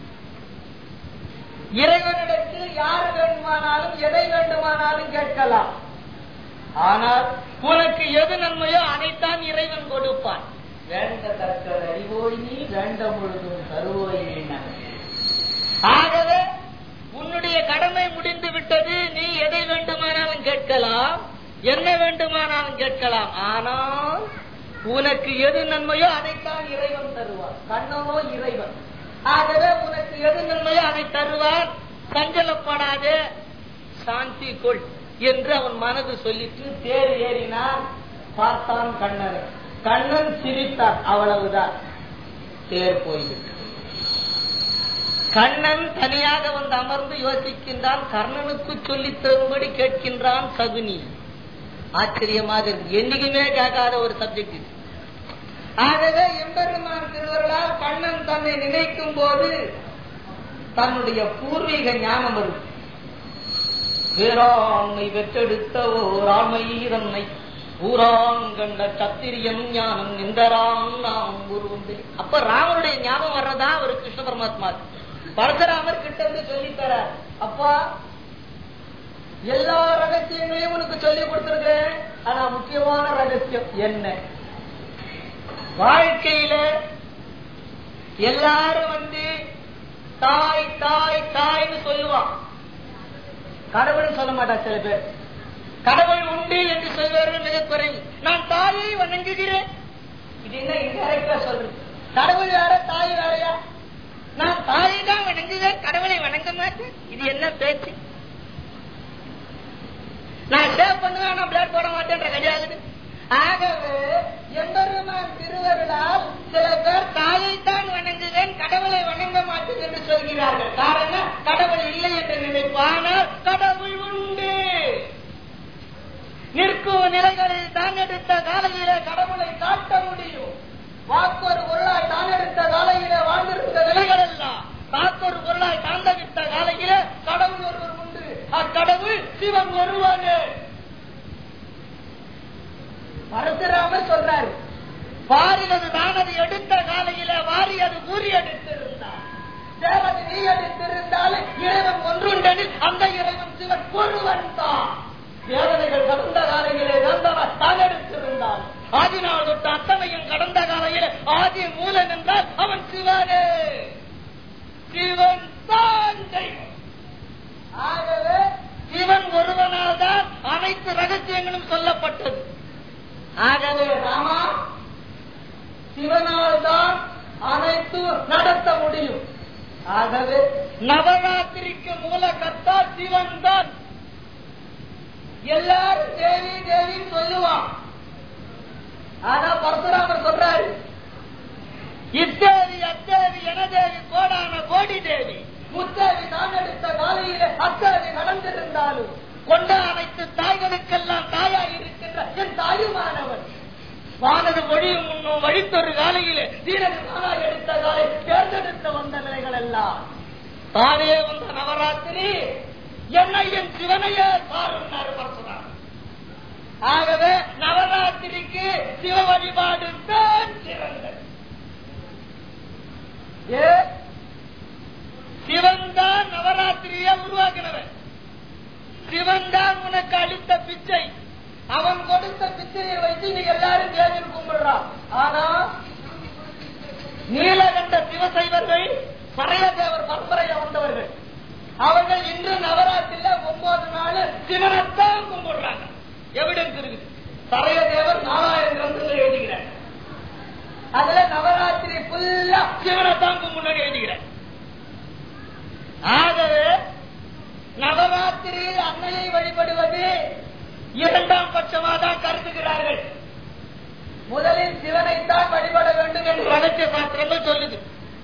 இறைவனிடத்தில் யார் வேண்டுமானாலும் எதை வேண்டுமானாலும் கேட்கலாம் ஆனால் உனக்கு எது நன்மையோ அதைத்தான் இறைவன் கொடுப்பான் வேண்டத்தக்க அறிவோய் நீ வேண்ட முழுதும் தருவோய் நீ ஆகவே உன்னுடைய கடமை முடிந்து விட்டது நீ எதை வேண்டுமானாலும் கேட்கலாம் என்ன வேண்டுமானாலும் கேட்கலாம் ஆனால் உனக்கு எது நன்மையோ அதைத்தான் இறைவன் தருவார் கண்ணனோ இறைவன் ஆகவே உனக்கு எது நன்மையோ அதை தருவார் சஞ்சலப்படாதே சாந்தி கொள் என்று அவன் மனது சொல்லிட்டு தேர் ஏறினான் பார்த்தான் கண்ணனை கண்ணன் சிரித்தான் அவ்வளவுதான் தேர் போய்விட்டு கண்ணன் தனியாக வந்து அமர்ந்து யோசிக்கின்றான் கர்ணனுக்கு சொல்லித் தரும்படி கேட்கின்றான் சகுனி ஆச்சரியமாக இருக்கு என்னைக்குமே கேட்காத ஒரு சப்ஜெக்ட் இது ஆகவே எம்பெருமான் திருவருளால் கண்ணன் தன்னை நினைக்கும் போது தன்னுடைய பூர்வீக ஞானம் வரும் வேறாண்மை பெற்றெடுத்த ஓராண்மை தன்னை ஊராங்கண்ட சத்திரியம் ஞானம் நிந்தராம் நாம் உருவந்து அப்ப ராமனுடைய ஞாபகம் வர்றதா ஒரு கிருஷ்ண பரமாத்மா பரசுராமர் கிட்ட இருந்து சொல்லித்தர அப்பா எல்லா ரகசியங்களையும் உனக்கு சொல்லி கொடுத்திருக்கேன் ஆனா முக்கியமான ரகசியம் என்ன வாழ்க்கையில எல்லாரும் வந்து தாய் தாய் தாய்னு சொல்லுவான் கடவுள் சொல்ல மாட்டா சில பேர் கடவுள் உண்டு என்று சொல்வார்கள் மிக குறைவு நான் தாயை வணங்குகிறேன் இது என்ன இன்டெரக்டா சொல்றது கடவுள் வேற தாய் வேறையா நான் தாயை தான் வணங்குவேன் கடவுளை வணங்க மாட்டேன் இது என்ன பேச்சு நான் சேவ் பண்ணுவேன் ஆனா பிளட் போட மாட்டேன்ற கிடையாது ஆகவே எம்பெருமான் திருவருளால் சில பேர் தாயைத்தான் வணங்குவேன் கடவுளை வணங்க மாட்டேன் என்று சொல்கிறார்கள் காரணம் கடவுள் இல்லை என்று நினைப்பானால் கடவுள் உண்டு நிற்கும் நிலைகளில் தான் எடுத்த காலையிலே கடவுளை காட்ட முடியும் வாக்கொரு பொருளாய் தான் எடுத்த காலையிலே வாழ்ந்திருந்த நிலைகள் எல்லாம் காக்கொரு பொருளாய் தாண்டவிட்ட காலையிலே கடவுள் ஒருவர் உண்டு அக்கடவுள் சிவன் ஒருவனே பரசுராமர் சொல்றாரு வாரினது தானது எடுத்த காலையில வாரி அது கூறி எடுத்திருந்தார் தேவதை நீ எடுத்திருந்தால் இறைவன் ஒன்றுண்டனில் அந்த இறைவன் சிவன் ஒருவன் தான் தேவதைகள் கடந்த காலையிலே கந்தவன் தான் எடுத்திருந்தான் ஆதினால் தொட்டு அத்தனையும் கடந்த காலையிலே ஆதி மூலன் என்றால் அவன் சிவனே சிவன் தான் தெய்வம் ஆகவே சிவன் ஒருவனால் தான் அனைத்து ரகசியங்களும் சொல்லப்பட்டது ஆகவே ராமா சிவனால் தான் அனைத்து நடத்த முடியும் ஆகவே நவராத்திரிக்கு மூல கர்த்தா சிவன் தான் எல்லாரும் தேவி தேவின்னு சொல்லுவான் ஆனா பரசுராமர் சொல்றாரு இத்தேவி அத்தேவி எனதேவி கோடான கோடி தேவி முத்தேவி நான் எடுத்த காலையிலே அத்தேவி நடந்திருந்தாலும் கொண்ட அனைத்து தாய்களுக்கெல்லாம் தாயாய் இருக்கின்ற என் தாயுமானவன் வானது மொழியும் முன்னும் வழித்தொரு காலையிலே தீரது நாளாய் எடுத்த காலை தேர்ந்தெடுத்த வந்த நிலைகள் எல்லாம் தானே வந்த நவராத்திரி என்னை என் சிவனையே பாருன்னாரு பரசுராமர் ஆகவே நவராத்திரிக்கு சிவ வழிபாடு தான் சிறந்தது ஏ சிவன் தான் நவராத்திரியை உருவாக்கினவன் சிவன் தான் உனக்கு அளித்த பிச்சை அவன் கொடுத்த பிச்சையை வைத்து நீ எல்லாரும் தேவி கும்பிடுறான் ஆனா நீலகண்ட சிவசைவர்கள் பறையதேவர் பரம்பரைய வந்தவர்கள் அவர்கள் இன்று நவராத்திரியில ஒன்பது நாள் சிவனைத்தான் கும்பிடுறாங்க எவிடன்ஸ் இருக்குது சரையதேவர் நாலாயிரம் கிரந்தத்தில் எழுதுகிறார் அதுல நவராத்திரி ஃபுல்லா சிவனைத்தான் கும்பிட்டு எழுதுகிறார் ஆகவே நவராத்திரியில் அன்னையை வழிபடுவது இரண்டாம் பட்சமாக தான் கருதுகிறார்கள் முதலில் சிவனைத்தான் வழிபட வேண்டும் என்று ரகசிய சாஸ்திரங்கள் சொல்லுது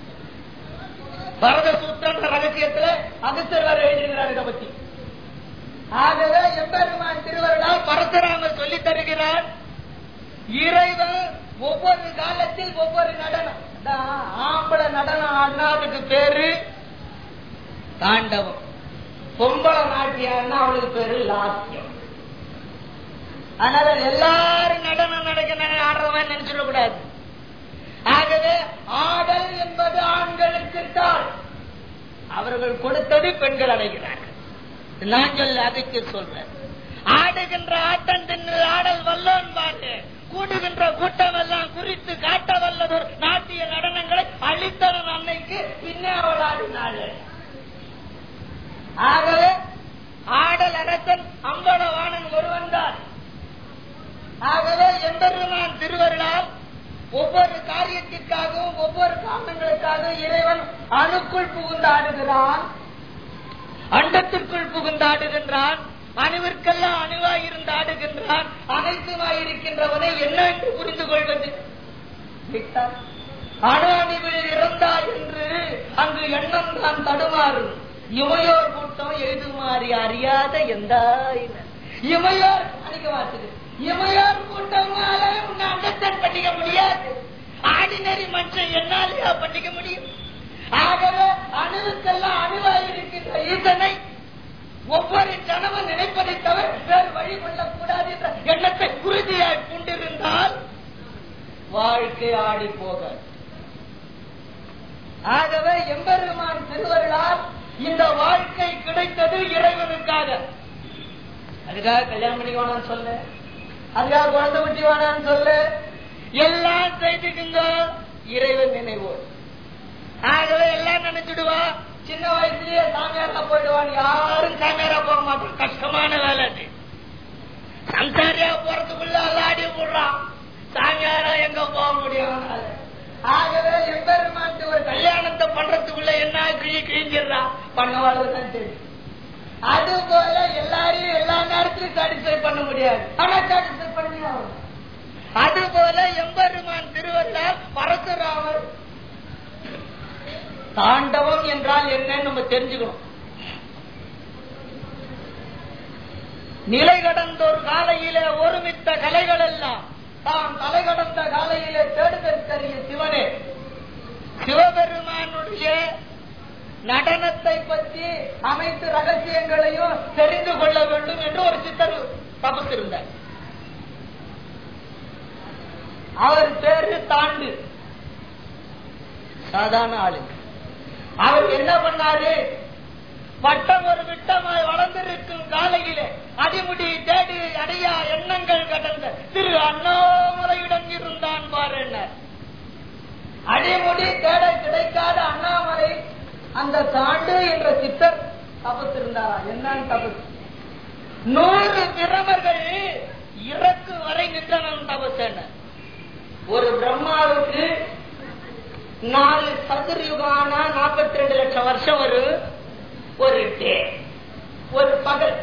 பரத சூத்திரம் ரகசியத்துல அகஸ்தர் எழுதியிருக்கிறார் இதை பத்தி ஆகவே எம்பெருமான் திருவருளால் பரசுராமர் சொல்லி தருகிறார் இறைவன் ஒவ்வொரு காலத்தில் ஒவ்வொரு நடனம் அதான் ஆம்பளை நடனம் ஆடினாதுக்கு பேரு தாண்டவம் பொம்பளை நாட்டியான்னா அவளுக்கு பேரு லாஸ்யம் அதனால எல்லாரும் நடனம் நடக்க ஆடுறவன் நினைச்சுட கூடாது ஆகவே ஆடல் என்பது ஆண்களுக்கு தான் அவர்கள் கொடுத்தது பெண்கள் அடைகிறார்கள் நான் சொல்ல அதுக்கு சொல்றேன் ஆடுகின்ற ஆட்டம் தின்னு ஆடல் வல்லோன் பாரு கூடுகின்ற கூட்டம் எல்லாம் குறித்து காட்ட வல்லதொரு நாட்டிய நடனங்களை அளித்தவன் அன்னைக்கு பின்னே அவள் ஆடினாள் ஆகவே ஆடல் அரசன் அம்பலவாணன் ஒருவன் தான் ஆகவே எம்பெருமான் திருவருளால் ஒவ்வொரு காரியத்திற்காகவும் ஒவ்வொரு காரணங்களுக்காகவும் இறைவன் அணுக்குள் புகுந்து ஆடுகிறான் அண்டத்திற்குள் புகுந்து ஆடுகின்றான் அணுவிற்கெல்லாம் அணுவாய் இருந்து ஆடுகின்றான் அனைத்துமாய் இருக்கின்றவனை என்ன என்று புரிந்து கொள்வது விட்டார். அணு அணுவில் இறந்தார் என்று அங்கு எண்ணம் தான் தடுமாறும் இமையோர் கூட்டம் எழுதுமாறி அறியாத எந்த இமையோர் அணிக்க வாசுது இமையோர் கூட்டமால உன்னை அண்டர்ஸ்டாண்ட் பண்ணிக்க முடியாது ஆர்டினரி மனுஷன் என்னாலயா பண்ணிக்க முடியும் ஆகவே அணுவுக்கெல்லாம் அணுவாய் இருக்கின்ற ஈசனை ஒவ்வொரு ஜனமும் நினைப்பதை தவிர வேறு வழி கொள்ளக்கூடாது என்ற எண்ணத்தை உறுதியாய் கொண்டிருந்தால் வாழ்க்கை ஆடி போக ஆகவே எம்பெருமான் திருவருளால் இந்த வாழ்க்கை கிடைத்தது இறைவனுக்காக அதுக்காக கல்யாணம் பண்ணி வேணாம்னு சொல்லு அதுக்காக குழந்தை குட்டி வேணாம்னு சொல்லு எல்லாம் செய்துக்குங்க இறைவன் நினைவோடு ஆகவே எல்லாம் நினைச்சிடுவா சின்ன வயசுலயே சாமியாரா போயிடுவான் யாரும் சாமியாரா போக மாட்டான் கஷ்டமான வேலை அது சம்சாரியா போறதுக்குள்ள அல்லாடி போடுறான் சாமியாரா எங்க போக முடியும் அவனால? ஆகவே எம்பெருமான் ஒரு கல்யாணத்தை பண்றதுக்குள்ள என்ன கிழி கிழிஞ்சிடுறான் பண்ணவாளுதான் தெரியும் அது போல எல்லாரையும் எல்லா நேரத்திலும் சாட்டிஸ்பை பண்ண முடியாது ஆனா சாட்டிஸ்பை பண்ணி ஆகணும். அது போல எம்பெருமான் திருவள்ளார் பரசுராமர் தாண்டவம் என்றால் என்னன்னு நம்ம தெரிஞ்சுக்கணும் நிலை கடந்த ஒரு காலையிலே ஒருமித்த கலைகள் எல்லாம் தாம் தலை கடந்த காலையிலே தேடுதற்கரிய சிவனே சிவபெருமானுடைய நடனத்தை பற்றி அனைத்து ரகசியங்களையும் தெரிந்து கொள்ள வேண்டும் என்று ஒரு சித்தர் தபஸ் இருந்தார் அவர் பேரு தாண்டு சாதாரண ஆளு அவர் என்ன பண்ணாரு வட்டம் ஒரு விட்டமாய் வளர்ந்திருக்கும் காலையிலே அடிமுடி தேடி அடையா எண்ணங்கள் கடந்த திரு அண்ணாமலையிடம் இருந்தான் பாருன்னார் அடிமுடி தேட கிடைக்காத அண்ணாமலை அந்த சாண்டு என்ற சித்தர் தபஸ் இருந்தாரா என்னன்னு தபஸ் நூறு பிரமர்கள் இறக்கு வரை நின்றனன் தபஸ் என்ன ஒரு பிரம்மாவுக்கு நாலு சதுர யுகம் ஆனா நாற்பத்தி ரெண்டு லட்சம் வருஷம் வரும் ஒரு டே ஒரு பகல்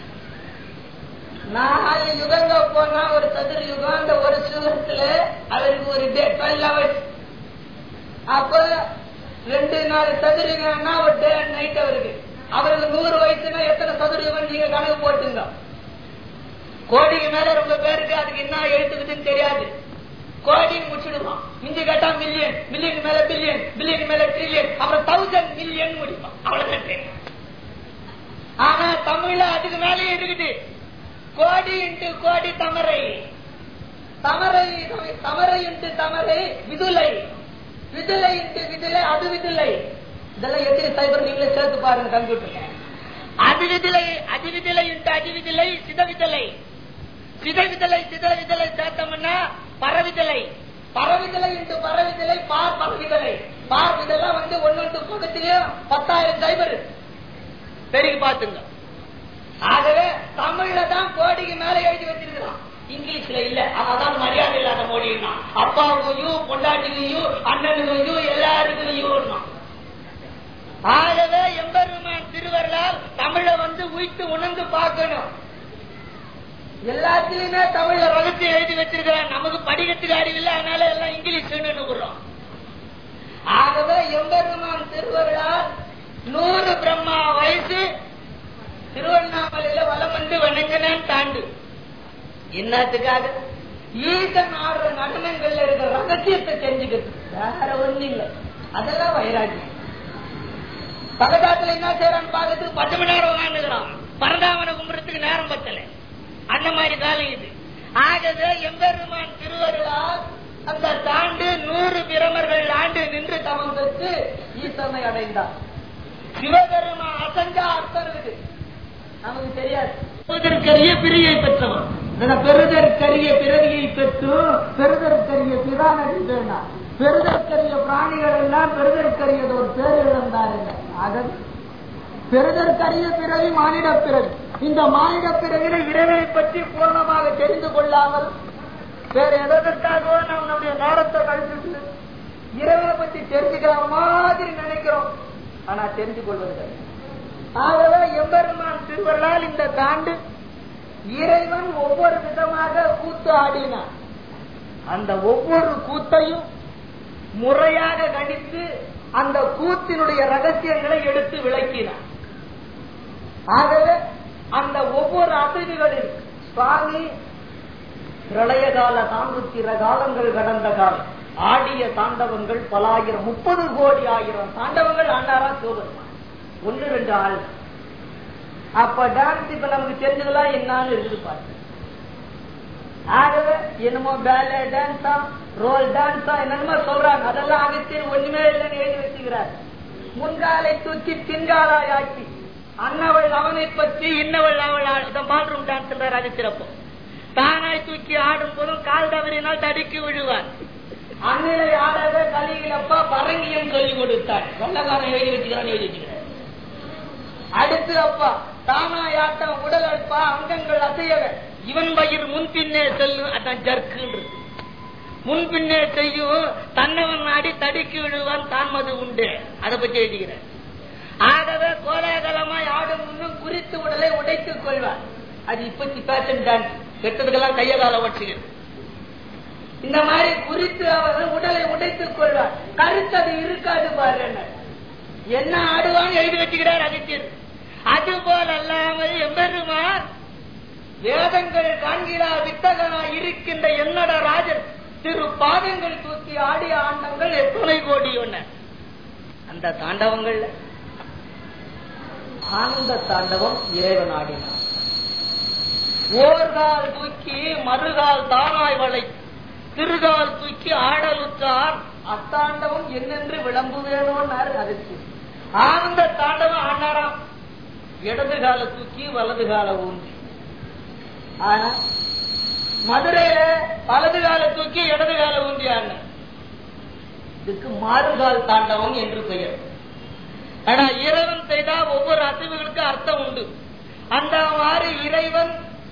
நாலு யுகங்க போனா ஒரு சதுர யுகம் அந்த ஒரு சுகத்துல அவருக்கு ஒரு டே டுவெல் ஹவர்ஸ் அப்போ ரெண்டு நாலு சதுர யுகம்னா ஒரு டே அண்ட் நைட் அவருக்கு அவருக்கு நூறு வயசுனா எத்தனை சதுர யுகம் நீங்க கணக்கு போட்டுங்க கோடிக்கு மேல ரொம்ப பேருக்கு அதுக்கு என்ன எழுத்துக்குதுன்னு தெரியாது கோடி முடிச்சிடுவான் மிஞ்சி கேட்டா மில்லியன் மில்லியன் மேல பில்லியன் பில்லியன் மேல ட்ரில்லியன் அப்புறம் தௌசண்ட் மில்லியன் முடிப்பான் அவ்வளவுதான் தெரியும் ஆனா தமிழ்ல அதுக்கு மேலே இருக்குது கோடி இன்ட்டு கோடி தமரை தமரை தமரை இன்ட்டு தமரை விதுலை விதுலை இன்ட்டு விதுலை அது விதுலை இதெல்லாம் எத்தனை சைபர் நீங்களே சேர்த்து பாருங்க கம்ப்யூட்டர் அது விதிலை அது விதிலை இன்ட்டு அது விதிலை சித விதலை சித விதலை சித விதலை சேர்த்தோம்னா பரவிதலை பரவிதலை இன்ட்டு பரவிதலை பார் பரவிதலை பார் இதெல்லாம் வந்து ஒன்னொன்று பக்கத்திலேயும் பத்தாயிரம் சைபர் பெருகி பாத்துங்க ஆகவே தமிழ்ல தான் கோடிக்கு மேல எழுதி வச்சிருக்கிறான் இங்கிலீஷ்ல இல்ல அதான் மரியாதை இல்லாத மொழின்னா அப்பாவுக்கும் பொண்டாட்டிக்கும் அண்ணனுக்கும் எல்லாருக்கும் ஆகவே எம்பெருமான் திருவருளால் தமிழை வந்து உயித்து உணர்ந்து பார்க்கணும் எல்லாத்திலுமே தமிழ்ல ரகசியம் எழுதி வச்சிருக்கிறான் நமக்கு படிக்கிறதுக்கு அறிவு இல்லை அதனால எல்லாம் இங்கிலீஷ் விடுறோம் ஆகவே எம்பெருமான் திருவருளால் நூறு பிரம்மா வயசு திருவண்ணாமலையில வலம் வந்து வணங்கினான் தாண்டு என்னத்துக்காக ஈசன் ஆடுற நடனங்கள்ல இருக்கிற ரகசியத்தை தெரிஞ்சுக்கிறது வேற ஒண்ணு இல்ல அதெல்லாம் வைராக்கியம் பக்கத்தாத்துல என்ன செய்யறான்னு பாக்கிறதுக்கு பத்து மணி நேரம் உட்காந்துக்கிறான் பரந்தாமனை கும்பிடுறதுக்கு நேரம் பத்தல அந்த மாதிரி காலம் இது ஆகவே எம்பெருமான் திருவருளால் அந்த தாண்டு நூறு பிரமர்கள் ஆண்டு நின்று தவம் பெற்று ஈசனை அடைந்தார் சிவபெருமா அசஞ்சா அர்த்தம் இருக்குது நமக்கு தெரியாது பெறுதற்கரிய பிரியை பெற்றவன் பெறுதற்கரிய பிறவியை பெற்று பெறுதற்கரிய பிரானடி வேண்டாம் பெறுதற்கரிய பிராணிகள் எல்லாம் பெறுதற்கரியது ஒரு பேர் இழந்தார்கள் ஆக பெறுதற்கரிய பிறவி மானிட பிறவி இந்த மானிட பிறவில இறைவனை பற்றி பூர்ணமாக தெரிந்து கொள்ளாமல் வேற எதற்காகவோ நாம் நம்முடைய நேரத்தை கழிச்சுட்டு இறைவனை பற்றி தெரிஞ்சுக்கிற மாதிரி நினைக்கிறோம் ஆனா தெரிந்து கொள்வது ஆகவே எம்பெருமான் திருவருளால் இந்த தாண்டு இறைவன் ஒவ்வொரு விதமாக கூத்து ஆடினான் அந்த ஒவ்வொரு கூத்தையும் முறையாக கணித்து அந்த கூத்தினுடைய ரகசியங்களை எடுத்து விளக்கினான் ஆகவே அந்த ஒவ்வொரு அசைவுகளில் சுவாமி பிரளய கால தாங்குத்திர காலங்கள் கடந்த காலம் ஆடிய தாண்டவங்கள் பலாயிரம் முப்பது கோடி ஆயிரம் தாண்டவங்கள் ஆண்டாரா சிவபெருமான் ஒன்று ரெண்டு ஆள் அப்ப டான்ஸ் இப்ப நமக்கு தெரிஞ்சதெல்லாம் என்னன்னு இருக்குது பாருங்க ஆகவே என்னமோ பேலே டான்ஸா ரோல் டான்ஸா என்னமோ சொல்றாங்க அதெல்லாம் அகத்தியர் ஒண்ணுமே இல்லைன்னு எழுதி வச்சுக்கிறார் முன்காலை தூக்கி பின்காலாய் ஆக்கி அன்னவள் அவனை பற்றி இன்னவள் அவள் பாத்ரூம் டான்ஸ் அகத்திரப்போ தானாய் தூக்கி ஆடும் போதும் கால் தவறினால் தடுக்கி விழுவார் அண்ணிலை ஆடவே கலியிலப்பா பரங்கியம் சொல்லிக் கொடுத்தாள் வெள்ளக்காரன் எழுதி வச்சுக்கிறான் எழுதி வச்சுக்கிறார் அடுத்து அப்பா தானாயாட்டம் உடல் அல்பா அங்கங்கள் அசையவே இவன் பயிர் முன்பின்னே செல்லும் அதான் ஜர்க்குன்றது முன்பின்னே செய்யும் தன்னவன் நாடி தடுக்கி விழுவான் தான் மது உண்டு அதை பற்றி எழுதுகிறார் ஆகவே கோலாகலமாய் ஆடும் முன்னும் குறித்து உடலை உடைத்துக் கொள்வார் அது இப்பத்தி பேஷன் டான்ஸ் கெட்டதுக்கெல்லாம் கைய கால வச்சுக்கிறது இந்த மாதிரி குறித்து அவர் உடலை உடைத்துக் கொள்வார் கருத்து அது இருக்காது பாருங்க என்ன ஆடுவான்னு எழுதி வச்சுக்கிறார் அகத்தியர் அது போல் அல்லாமல் எம்பெருமான் வேதங்கள் காண்கிறா வித்தகனா இருக்கின்ற என்னட ராஜன் திரு பாதங்கள் தூக்கி ஆடிய ஆண்டவங்கள் எத்தனை கோடி ஒண்ண அந்த தாண்டவங்கள்ல ஆனந்த தாண்டவம் இறைவன் ஆடினார் ஓர்கால் தூக்கி மறுகால் தானாய் வளை திருகால் தூக்கி ஆடலுற்றார் அத்தாண்டவம் என்னென்று விளம்புவேனோன்னாரு அதுக்கு ஆனந்த தாண்டவம் ஆனாராம் இடது கால தூக்கி வலது கால ஊன்றி ஆனா மதுரையில வலது கால தூக்கி இடது கால ஊன்றி ஆன இதுக்கு மாறுகால் தாண்டவம் என்று பெயர் ஆனா இறைவன் செய்தா ஒவ்வொரு அசைவுகளுக்கு அர்த்தம் உண்டு அந்த மாதிரி இறைவன்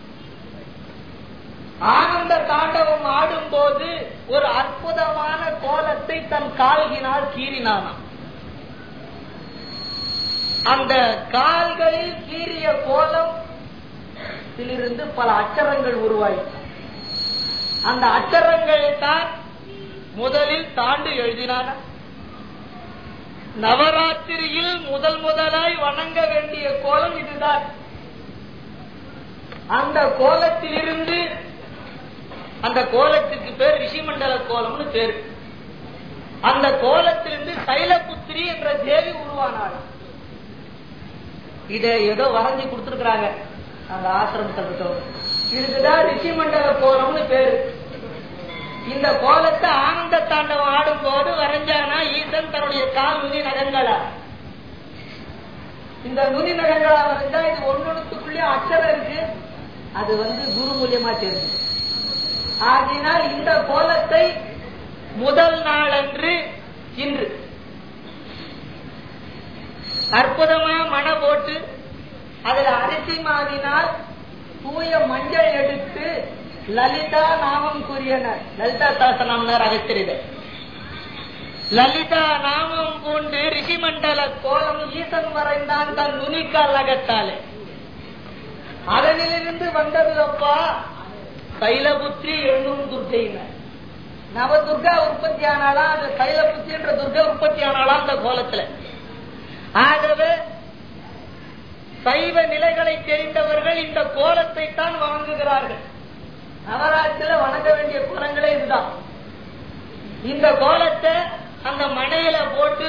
ஆனந்த தாண்டவம் ஆடும் போது ஒரு அற்புதமான கோலத்தை தன் கால்கினால் கீறினானாம் அந்த கால்களில் கீறிய கோலம் இருந்து பல அச்சரங்கள் உருவாயின அந்த அச்சரங்கள் தான் முதலில் தாண்டு எழுதினான நவராத்திரியில் முதல் முதலாய் வணங்க வேண்டிய கோலம் இதுதான் அந்த கோலத்திலிருந்து அந்த கோலத்துக்கு பேர் ரிஷிமண்டல கோலம்னு பேரு அந்த கோலத்திலிருந்து சைலபுத்திரி என்ற தேவி உருவானாள் இத ஏதோ வரைஞ்சி கொடுத்திருக்கிறாங்க அந்த ஆசிரமத்தை இதுக்குதான் ரிஷிமண்டல கோலம்னு பேரு இந்த கோலத்தை ஆனந்த தாண்டவம் ஆடும் போது வரைஞ்சானா ஈசன் தன்னுடைய கால் நுனி நகங்களா இந்த நுனி நகங்களா வரைஞ்சா இது ஒன்னொன்னுக்குள்ளே அச்சரம் இருக்கு அது வந்து குரு மூலியமா தெரிஞ்சு ஆகினால் இந்த கோலத்தை முதல் நாளன்று இன்று அற்புதமா மன போட்டு அதுல அரிசி மாவினால் தூய மஞ்சள் எடுத்து லலிதா நாமம் கூறியனர் லலிதா சாசனம் அகத்திரித லலிதா நாமம் பூண்டு ரிஷிமண்டல கோலம் ஈசன் வரைந்தான் தன் நுனிக்கால் அகத்தாலே அதனிலிருந்து வந்தது அப்பா தைலபுத்திரி என்னும் துர்க்கையினர் நவதுர்கா உற்பத்தி ஆனாலா அந்த தைலபுத்திரி என்ற துர்கா உற்பத்தி ஆனாலா அந்த கோலத்துல ஆகவே சைவ நிலைகளை தெரிந்தவர்கள் இந்த கோலத்தை தான் வணங்குகிறார்கள் நவராத்திரில வணங்க வேண்டிய கோலங்களே இதுதான் இந்த கோலத்தை அந்த மனையில போட்டு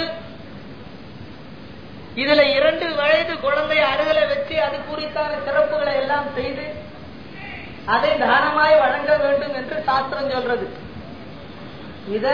இதுல இரண்டு வயது குழந்தை அருகில வச்சு அது குறித்தான சிறப்புகளை எல்லாம் செய்து அதை தானமாய் வழங்க வேண்டும் என்று சாஸ்திரம் சொல்றது இத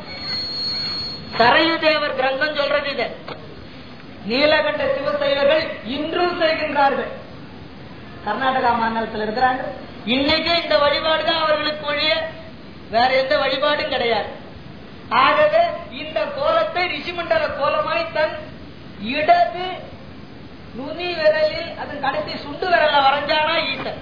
சரையுதேவர் கிரந்தம் சொல்றது இத நீலகண்ட சிவசைவர்கள் இன்றும் செய்கின்றார்கள் கர்நாடகா மாநிலத்தில் இருக்கிறாங்க இன்னைக்கு இந்த வழிபாடு தான் அவர்களுக்கு ஒழிய வேற எந்த வழிபாடும் கிடையாது ஆகவே இந்த கோலத்தை ரிஷிமண்டல கோலமாய் தன் இடது நுனி விரலில் அதன் கடைசி சுண்டு விரல வரைஞ்சானா ஈசன்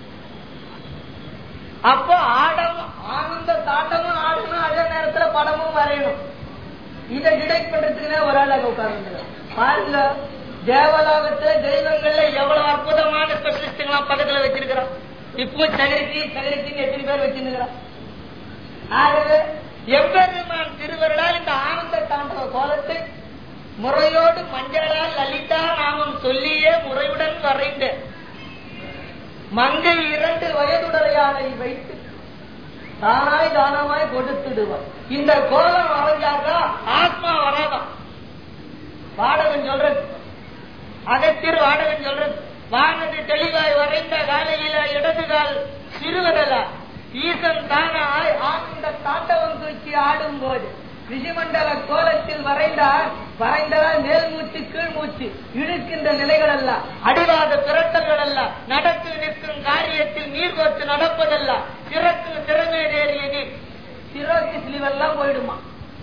அப்போ ஆடம் ஆனந்த தாண்டமும் ஆடணும் அதே நேரத்துல படமும் வரையணும் இதை டிடெக்ட் பண்றதுக்குனே ஒரு ஆள் அங்க உட்கார்ந்து பாருங்க தேவலோகத்துல தெய்வங்கள்ல எவ்வளவு அற்புதமான ஸ்பெஷலிஸ்டுங்களாம் பக்கத்துல வச்சிருக்கிறோம் இப்போ சகரிச்சி சகரிச்சின்னு எத்தனை பேர் வச்சிருக்கிறோம் ஆகவே எவ்வெருமான் திருவருளால் இந்த ஆனந்த தாண்டவ கோலத்தை முறையோடு மஞ்சளால் லலிதா நாமம் சொல்லியே முறையுடன் வரைந்த மங்கை இரண்டு வயதுடையானை வைத்து தானாய் தானமாய் கொடுத்துடுவார் இந்த கோலம் வரைஞ்சாக்கா ஆத்மா வராதான் வாடகன் சொல்றது அகத்திரு வாடகன் சொல்றது வானது தெளிவாய் வரைந்த காலையில இடது கால் சிறுவரல ஈசன் தானாய் ஆனந்த தாண்டவம் தூக்கி ஆடும் போது ரிஷிமண்டல கோலத்தில் வரைந்தார் வரைந்ததால் மேல் மூச்சு கீழ் மூச்சு இழுக்கின்ற நிலைகள் அல்ல அடிவாத திரட்டல்கள் அல்ல நடத்து நிற்கும் காரியத்தில் நீர் கோர்த்து நடப்பதல்ல சிறக்கு திறமை ஏறிய நீர் சிறக்கு சிலிவெல்லாம் போயிடுமா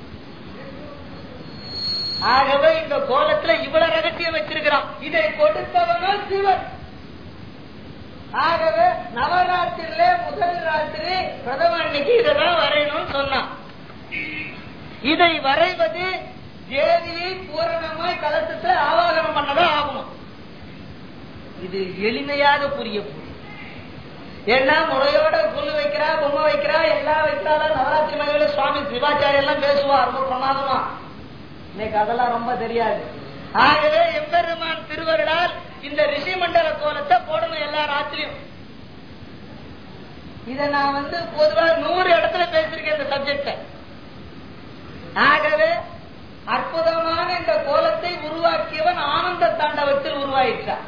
ஆகவே இந்த கோலத்துல இவ்வளவு ரகசியம் வச்சிருக்கிறான் இதை கொடுத்தவனும் சிவன் ஆகவே நவராத்திரில முதல் ராத்திரி பிரதம அன்னைக்கு இதெல்லாம் வரையணும்னு சொன்னான் இதை வரைவது தேவியை பூரணமாய் கலசத்துல ஆவாகனம் பண்ணதான் ஆகணும் இது எளிமையாக புரிய புரியும் ஏன்னா முறையோட புல் வைக்கிறா பொம்மை வைக்கிறா எல்லாம் வைக்கிறாலும் நவராத்திரி மகளிர சுவாமி சிவாச்சாரிய எல்லாம் பேசுவா ரொம்ப பிரமாதமா இன்னைக்கு அதெல்லாம் ரொம்ப தெரியாது ஆகவே எம்பெருமான் திருவருளால் இந்த ரிஷி மண்டல கோலத்தை போடணும் எல்லா ராத்திரியும் இத நான் வந்து பொதுவா நூறு இடத்துல பேசிருக்கேன் இந்த சப்ஜெக்ட ஆகவே அற்புதமான இந்த கோலத்தை உருவாக்கியவன் ஆனந்த தாண்டவத்தில் உருவாயிட்டான்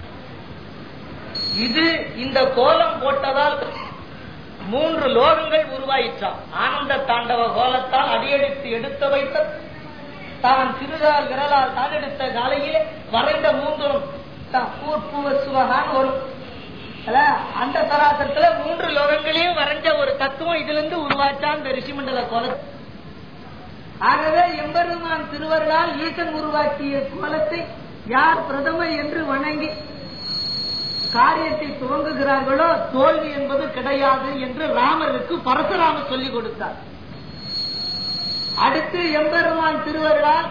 இது இந்த கோலம் போட்டதால் மூன்று லோகங்கள் உருவாயிற்றான் ஆனந்த தாண்டவ கோலத்தால் அடியெடுத்து எடுத்து வைத்த தான் சிறுகால் விரலால் தான் எடுத்த காலையிலே வரைந்த மூன்றும் சுவகான் வரும் அந்த சராசரத்துல மூன்று லோகங்களையும் வரைஞ்ச ஒரு தத்துவம் இதுல இருந்து உருவாச்சா இந்த ரிஷிமண்டல கோலத்தை ஆகவே எம்பெருமான் திருவருளால் ஈசன் உருவாக்கிய கோலத்தை யார் பிரதமர் என்று வணங்கி காரியத்தை துவங்குகிறார்களோ தோல்வி என்பது கிடையாது என்று ராமருக்கு பரசுராமர் சொல்லிக் கொடுத்தார் அடுத்து எம்பெருமான் திருவருளால்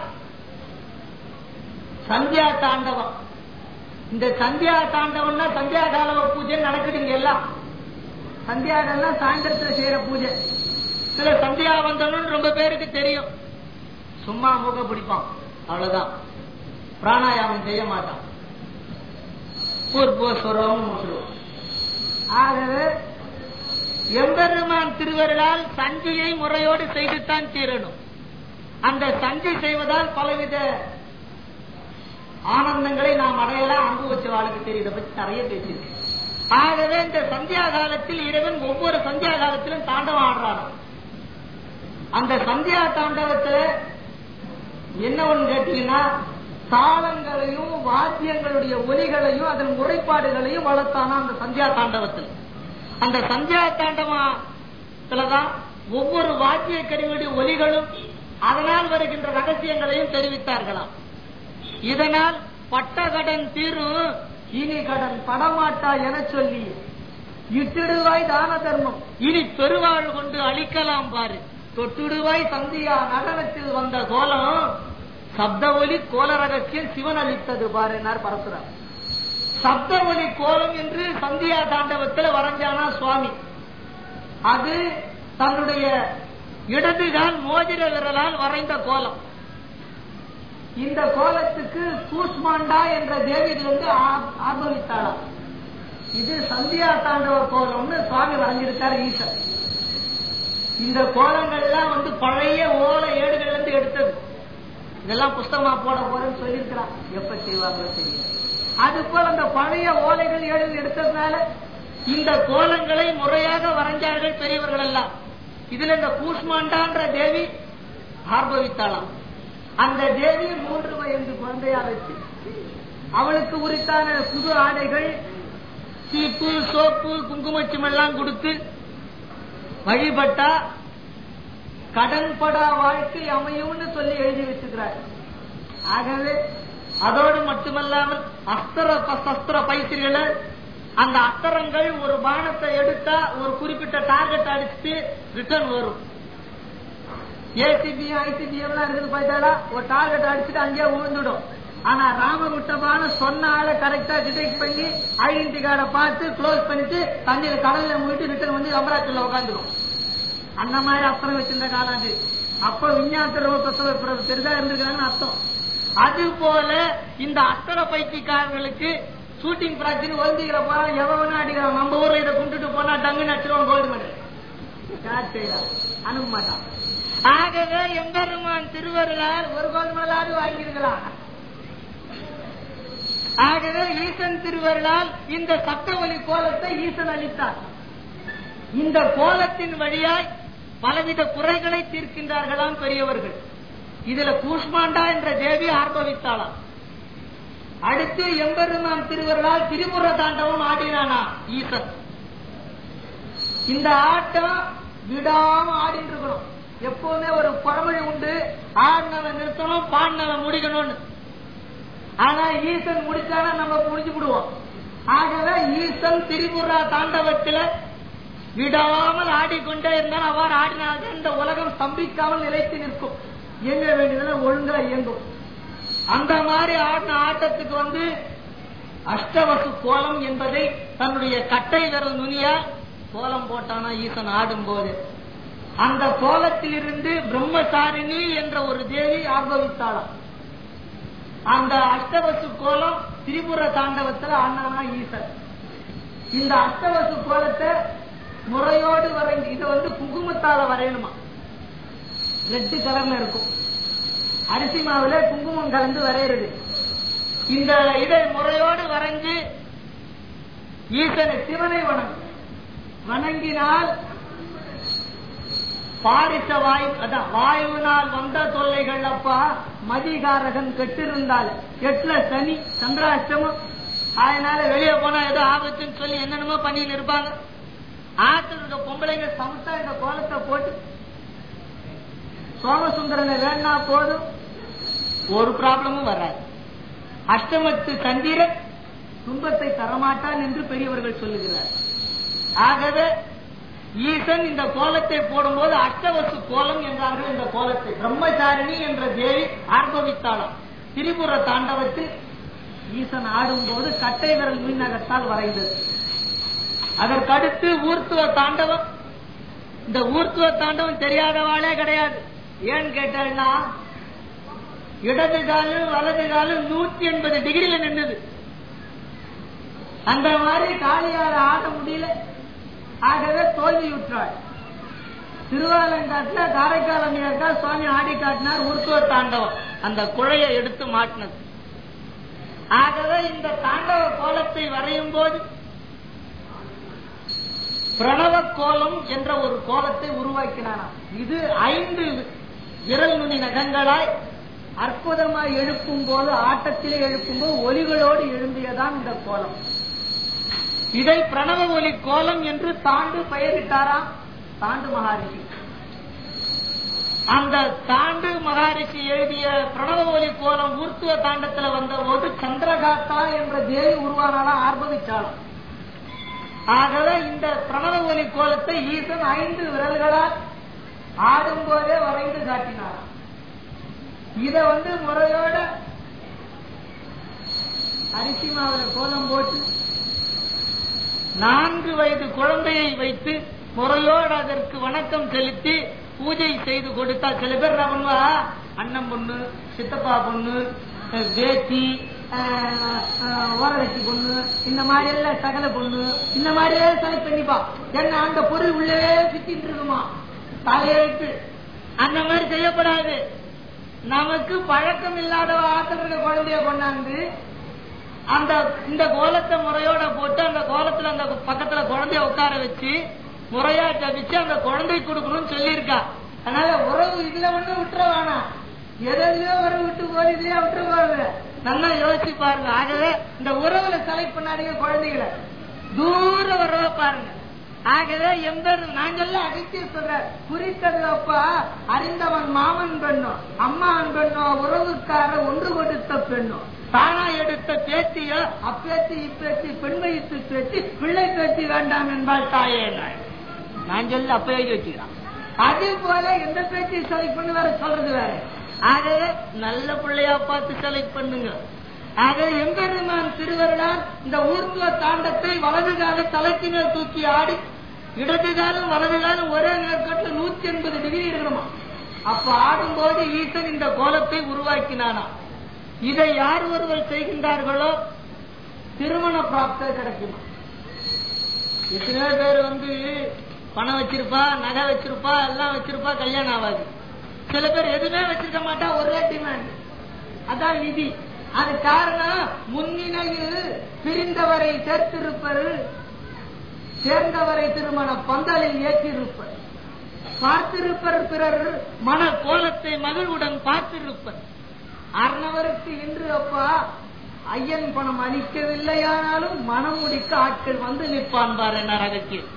சந்தியா தாண்டவம் இந்த சந்தியா தாண்டவம்னா சந்தியா காலவ பூஜை நடக்குதுங்க எல்லாம் சந்தியாகல்லாம் சாயந்தரத்துல செய்யற பூஜை சில சந்தியா வந்தனும் ரொம்ப பேருக்கு தெரியும் சும்மா மூக்க பிடிப்பான் அவ்வளவுதான் பிராணாயாமம் செய்ய மாட்டான் பூர்வஸ்வரம் ஆகவே எம்பெருமான் திருவருளால் சஞ்சியை முறையோடு செய்துத்தான் தீரணும் அந்த சஞ்சை செய்வதால் பலவித ஆனந்தங்களை நாம் அடையலாம் அனுபவிச்ச வாழ்க்கை தெரியுத பற்றி நிறைய பேசியிருக்கேன் ஆகவே இந்த சந்தியா காலத்தில் இறைவன் ஒவ்வொரு சந்தியா காலத்திலும் தாண்டவம் ஆடுறாரு அந்த சந்தியா தாண்டவத்துல என்ன ஒண்ணு கேட்டீங்கன்னா தாளங்களையும் வாத்தியங்களுடைய ஒலிகளையும் அதன் முறைப்பாடுகளையும் வளர்த்தானா அந்த சந்தியா தாண்டவத்தில் அந்த சந்தியா தாண்டவத்துலதான் ஒவ்வொரு வாத்திய கருவியுடைய ஒலிகளும் அதனால் வருகின்ற ரகசியங்களையும் தெரிவித்தார்களாம் இதனால் பட்ட கடன் தீரும் இனி கடன் படமாட்டா என சொல்லி இட்டிடுவாய் தான தர்மம் இனி பெருவாழ் கொண்டு அழிக்கலாம் பாரு தொட்டுடுவாய் சந்தியா நடனத்தில் வந்த கோலம் சப்த ஒலி கோல ரகசியம் சிவன் அளித்தது பாருனார் பரசுராம் சப்த ஒலி கோலம் என்று சந்தியா தாண்டவத்தில் வரைஞ்சானா சுவாமி அது தன்னுடைய இடதுகால் மோதிர விரலால் வரைந்த கோலம் இந்த கோலத்துக்கு கூஸ்மாண்டா என்ற தேவியிலிருந்து ஆர்ப்பவித்தாளாம் இது சந்தியா தாண்டவ கோலம்னு சுவாமி வரைஞ்சிருக்காரு ஈசன் இந்த கோலங்கள்லாம் வந்து பழைய ஓலை ஏடுகள்ல இருந்து எடுத்தது இதெல்லாம் புஸ்தகமா போட போறேன்னு சொல்லியிருக்கிறான் எப்ப செய்வாங்களோ தெரியல அது போல அந்த பழைய ஓலைகள் ஏடுகள் எடுத்ததுனால இந்த கோலங்களை முறையாக வரைஞ்சார்கள் பெரியவர்கள் எல்லாம் இதுல இந்த கூஷ்மாண்டான்ற தேவி ஆர்ப்பவித்தாளாம் அந்த தேவி மூன்று வயது குழந்தையா வச்சு அவளுக்கு உரித்தான புது ஆடைகள் சீப்பு சோப்பு குங்குமச்சம் எல்லாம் கொடுத்து வழிபட்டா கடன்படா வாழ்க்கை அமையும்னு சொல்லி எழுதி வச்சுக்கிறார் ஆகவே அதோடு மட்டுமல்லாமல் அஸ்திர சஸ்திர பைசில்களை அந்த அஸ்திரங்கள் ஒரு பானத்தை எடுத்தா ஒரு குறிப்பிட்ட டார்கெட் அடிச்சுட்டு ரிட்டர்ன் வரும் ஏசிபி ஐசிபி எல்லாம் இருக்குது பார்த்தாலா ஒரு டார்கெட் அடிச்சுட்டு அங்கேயே விழுந்துடும் ஆனா ராமகுட்டமான சொன்ன ஆளை கரெக்டா டிடெக்ட் பண்ணி ஐடென்டி கார்டை பார்த்து க்ளோஸ் பண்ணிட்டு தண்ணியில கடல்ல மூடிட்டு ரிட்டர்ன் வந்து அமராட்டில் உட்காந்துடும் அந்த மாதிரி அப்புறம் வச்சிருந்த காலாண்டு அப்ப விஞ்ஞானத்தில் பெரிதா இருந்திருக்காங்கன்னு அர்த்தம் அது போல இந்த அஸ்திர பைத்தியக்காரர்களுக்கு ஷூட்டிங் பிராக்டிஸ் ஒழுங்குகிற போறா எவனா அடிக்கிறான் நம்ம ஊர்ல இதை கொண்டுட்டு போனா டங்குன்னு அடிச்சிருவான் கோல்டு மெடல் யார் செய்யறா அனுப்ப மாட்டான் ஆகவே எம்பெருமான் திருவருளால் ஒரு கோல்டு மெடலாவது வாங்கியிருக்கலாம் ஆகவே ஈசன் திருவருளால் இந்த சட்டவழி கோலத்தை ஈசன் அளித்தார் இந்த கோலத்தின் வழியாய் பலவித குறைகளை தீர்க்கின்றார்களாம் பெரியவர்கள் இதுல கூஷ்மாண்டா என்ற தேவி ஆர்ப்பவித்தாளாம் அடுத்து எம்பெருமான் திருவருளால் திரிபுர தாண்டவம் ஆடினானா ஈசன் இந்த ஆட்டம் விடாம ஆடிட்டு இருக்கணும் எப்பவுமே ஒரு பழமொழி உண்டு ஆடினவன் நிறுத்தணும் பாடினவன் முடிக்கணும்னு ஆனா ஈசன் முடிச்சானா நம்ம முடிஞ்சு விடுவோம் ஆகவே ஈசன் திரிபுரா தாண்டவத்தில் விடாமல் ஆடிக்கொண்டே இருந்தால் அவ்வாறு ஆடினால்தான் இந்த உலகம் ஸ்தம்பிக்காமல் நிலைத்து நிற்கும் இயங்க வேண்டியதுல ஒழுங்கா இயங்கும் அந்த மாதிரி ஆடின ஆட்டத்துக்கு வந்து அஷ்டவசு கோலம் என்பதை தன்னுடைய கட்டை விரல் நுனியா கோலம் போட்டானா ஈசன் ஆடும் போது அந்த கோலத்திலிருந்து பிரம்மசாரிணி என்ற ஒரு தேவி ஆர்ப்பவித்தாளாம் அந்த அஷ்டவசு கோலம் திரிபுர தாண்டவத்தில் ஆனானா ஈசன் இந்த அஷ்டவசு கோலத்தை முறையோடு வரைஞ்சு இதை வந்து குங்குமத்தால வரையணுமா ரெட்டு கலர்ல இருக்கும் அரிசி மாவுல குங்குமம் கலந்து வரைகிறது இந்த இதை முறையோடு வரைஞ்சு ஈசனை சிவனை வணங்கும் வணங்கினால் பாரிச வாயு அதான் வாயுவினால் வந்த தொல்லைகள் அப்பா மதிகாரகன் கெட்டிருந்தால் எட்டுல சனி சந்திராஷ்டமம் அதனால வெளியே போனா ஏதோ ஆபத்துன்னு சொல்லி என்னென்னமோ பண்ணிட்டு இருப்பாங்க ஆத்துல இருக்க பொம்பளைங்க சமத்தா இந்த கோலத்தை போட்டு சோமசுந்தரனை வேணா போதும் ஒரு ப்ராப்ளமும் வராது அஷ்டமத்து சந்திரன் துன்பத்தை தரமாட்டான் என்று பெரியவர்கள் சொல்லுகிறார் ஆகவே ஈசன் இந்த கோலத்தை போடும்போது அஷ்டவசு கோலம் என்றார்கள் இந்த கோலத்தை பிரம்மச்சாரிணி என்ற தேவி ஆர்ப்பவித்தாளாம் திரிபுர தாண்டவத்தில் ஈசன் ஆடும்போது கட்டை விரல் மீனகத்தால் வரைந்தது அதற்கடுத்து ஊர்த்துவ தாண்டவம் இந்த ஊர்த்துவ தாண்டவம் தெரியாதவாளே கிடையாது ஏன்னு கேட்டாள்னா இடது காலு வலது காலு நூத்தி எண்பது டிகிரியில நின்றுது அந்த மாதிரி காளியால ஆட முடியல ஆகவே தோல்வியுற்றாள் திருவாலங்காட்டுல காரைக்கால் அம்மையாக்கா சுவாமி ஆடி காட்டினார் உருத்துவ தாண்டவம் அந்த குழையை எடுத்து மாட்டினது ஆகவே இந்த தாண்டவ கோலத்தை வரையும் போது பிரணவ கோலம் என்ற ஒரு கோலத்தை உருவாக்கினாராம் இது ஐந்து விரல் நுனி நகங்களாய் அற்புதமாய் எழுப்பும் போது ஆட்டத்திலே எழுப்பும் போது ஒலிகளோடு எழும்பியதான் இந்த கோலம் இதை பிரணவ ஒலி கோலம் என்று தாண்டு பெயரிட்டாராம் தாண்டு மகாரிஷி அந்த தாண்டு மகாரிஷி எழுதிய பிரணவ ஒலி கோலம் ஊர்த்துவ தாண்டத்துல வந்த போது சந்திரகாத்தா என்ற தேவி உருவானாலும் ஆர்ப்பவிச்சாலும் ஆகவே இந்த பிரணவ ஒலி கோலத்தை ஈசன் ஐந்து விரல்களால் ஆடும்போதே வரைந்து காட்டினார் இத வந்து முறையோட அரிசி மாவுல கோலம் போட்டு நான்கு வயது குழந்தையை வைத்து முறையோடு அதற்கு வணக்கம் செலுத்தி பூஜை செய்து கொடுத்தா சில பேர் என்ன பண்ணுவா அண்ணன் பொண்ணு சித்தப்பா பொண்ணு அஹ் பேத்தி அஹ், அஹ், ஓரவச்சி பொண்ணு இந்த மாதிரி எல்லாம் சகல பொண்ணு இந்த மாதிரியே செலக்ட் பண்ணிப்பா ஏன்னா அந்த பொருள் உள்ளே சுத்திட்டு இருக்குமா தலையெழுத்து அந்த மாதிரி செய்யப்படாது நமக்கு பழக்கம் இல்லாத ஆத்திர குழந்தைய கொண்டாந்து அந்த இந்த கோலத்தை முறையோட போட்டு அந்த கோலத்துல அந்த பக்கத்துல குழந்தைய உட்கார வச்சு முறையா ஜபிச்சு அந்த குழந்தை கொடுக்கணும்னு சொல்லியிருக்கா அதனால உறவு இதுல ஒண்ணு விட்டுற வேணாம் எதுலயோ உறவு விட்டு போது இதுலயே விட்டுற போறது நல்லா யோசிச்சு பாருங்க ஆகவே இந்த உறவுல செலக்ட் பண்ணாதீங்க குழந்தைகளை தூர உறவை பாருங்க ஆகவே எம்பர் நாங்கெல்லாம் அடிச்சு சொல்ற குறித்தது அப்பா அறிந்தவன் மாமன் பெண்ணோ அம்மான் பெண்ணோ உறவுக்கார ஒன்று கொடுத்த பெண்ணோ தானா எடுத்த பேத்தியோ அப்பேத்தி இப்பேத்தி பெண் வயிற்று பேத்தி பிள்ளை பேத்தி வேண்டாம் என்பாள் தாயே நாய் நான் சொல்லி அப்ப எழுதி வச்சுக்கிறான் அதே போல எந்த பேச்சு செலக்ட் பண்ணி வேற சொல்றது வேற ஆகவே நல்ல பிள்ளையா பார்த்து செலக்ட் பண்ணுங்க ஆக எம்பெருமான் திருவருளால் இந்த ஊர்த்துவ தாண்டத்தை வலது கால தலைக்கு மேல் தூக்கி ஆடி இடது காலம் வலது காலம் ஒரே நேர்கட்டில் நூத்தி எண்பது டிகிரி இருக்கணுமா அப்ப ஆடும்போது ஈசன் இந்த கோலத்தை உருவாக்கினானா இதை யார் ஒருவர் செய்கின்றார்களோ திருமண பிராப்த கிடைக்குமா எத்தனையோ பேர் வந்து பணம் வச்சிருப்பா நகை வச்சிருப்பா எல்லாம் வச்சிருப்பா கல்யாணம் ஆகாது சில பேர் எதுவுமே வச்சிருக்க மாட்டா ஒரே டிமாண்ட் அதான் விதி அது காரணம் முன்னிலையில் பிரிந்தவரை சேர்த்திருப்பது சேர்ந்தவரை திருமண பந்தலில் ஏற்றிருப்பர் பார்த்திருப்பர் பிறர் மன கோலத்தை மகிழ்வுடன் பார்த்திருப்பர் அர்ணவருக்கு இன்று அப்பா ஐயன் பணம் அளிக்கவில்லையானாலும் மனம் முடிக்க ஆட்கள் வந்து நிற்பான் பாரு என்ன ரகசியம்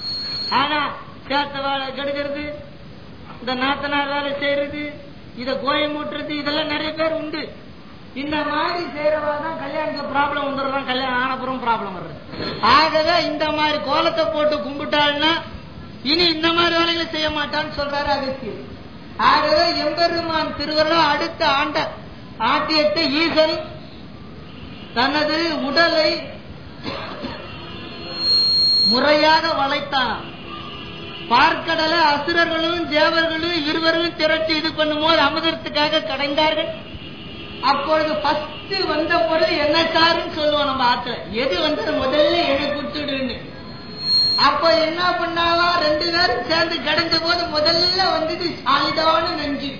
ஆனா சேத்த வேலை கெடுக்கிறது இந்த நாத்தனார் வேலை செய்யறது இத கோயம் மூட்டுறது இதெல்லாம் நிறைய பேர் உண்டு இந்த மாதிரி செய்யறவா தான் கல்யாணத்துக்கு ப்ராப்ளம் வந்துடுறான் கல்யாணம் ஆனப்புறம் ப்ராப்ளம் வருது ஆகவே இந்த மாதிரி கோலத்தை போட்டு கும்பிட்டாள்னா இனி இந்த மாதிரி வேலைகளை செய்ய மாட்டான்னு சொல்றாரு அகத்தியர் ஆகவே எம்பெருமான் திருவருளா அடுத்த ஆண்ட ஆட்டியத்தை ஈசன் தனது உடலை முறையாக வளைத்தான் பார்க்கடல அசுரர்களும் தேவர்களும் இருவரும் திரட்டி இது பண்ணும்போது அமுதத்துக்காக கடைந்தார்கள் அப்பொழுது ஃபர்ஸ்ட் வந்த பொருள் என்ன சாருன்னு சொல்லுவோம் நம்ம ஆத்துல எது வந்தது முதல்ல எனக்கு கொடுத்துடுன்னு அப்ப என்ன பண்ணாவா ரெண்டு பேரும் சேர்ந்து கிடைஞ்ச போது முதல்ல வந்தது சாலிதான நெஞ்சு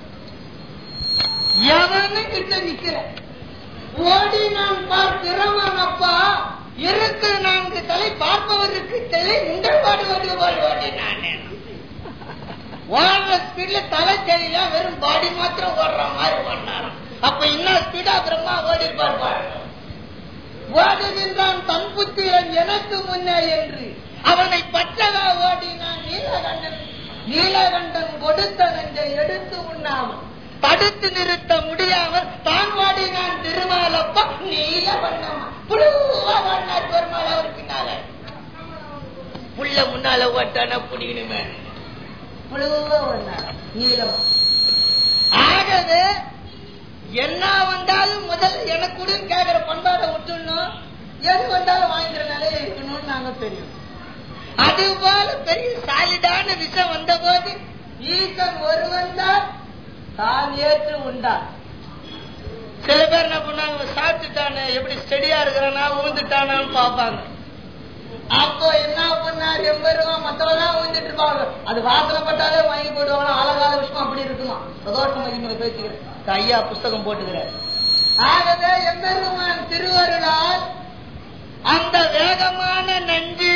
எவனு கிட்ட நிக்கிற ஓடி நான் பார்க்கிறவன் அப்பா இருக்கு நான்கு தலை பார்ப்பவருக்கு தலை உங்கள் பாடு ஓடி ஓடி ஓடி நானே ஓடுற ஸ்பீட்ல தலை தெரியல வெறும் பாடி மாத்திரம் ஓடுற மாதிரி ஓடினாராம் அப்ப இன்னும் ஸ்பீடா பிரம்மா ஓடி இருப்பார் ஓடுகின்றான் தன் புத்திரன் எனக்கு முன்னே என்று அவனை பற்றவா ஓடினான் நீலகண்டன் நீலகண்டன் கொடுத்த நெஞ்சை எடுத்து உண்ணாமல் தடுத்து நிறுத்த முடியாமல் தான் வாடினான் திருமாலப்பா நீல வண்ணமா புழுவா வாடினார் பெருமாள் அவர் பின்னால புள்ள முன்னால ஓட்டான புடிக்கணுமே புழுவா வந்தார் நீளமா ஆகவே என்ன வந்தாலும் முதல் எனக்கு கொடுன்னு கேக்குற பண்பாடை விட்டுணும் எது வந்தாலும் வாங்கிக்கிற நிலையில இருக்கணும்னு நாங்க தெரியும் அது போல பெரிய சாலிடான விஷம் வந்த போது ஈசன் ஒருவன் தான் தான் ஏற்று உண்டார் சில பேர் என்ன பண்ணாங்க சாப்பிட்டுட்டானே எப்படி ஸ்டெடியா இருக்கிறானா ஊந்துட்டானான்னு பாப்பாங்க அப்போ என்ன பண்ணார் எம்பருவா மத்தவெல்லாம் ஊந்துட்டு இருப்பாங்க அது வாசனை பட்டாலே வாங்கி போடுவாங்க அழகால விஷயம் அப்படி இருக்குமா சதோஷம் மகிமலை பேசுகிறேன் ஐயா புஸ்தகம் போட்டுக்கிறேன் ஆகவே எம்பெருமான் திருவருளால் அந்த வேகமான நஞ்சு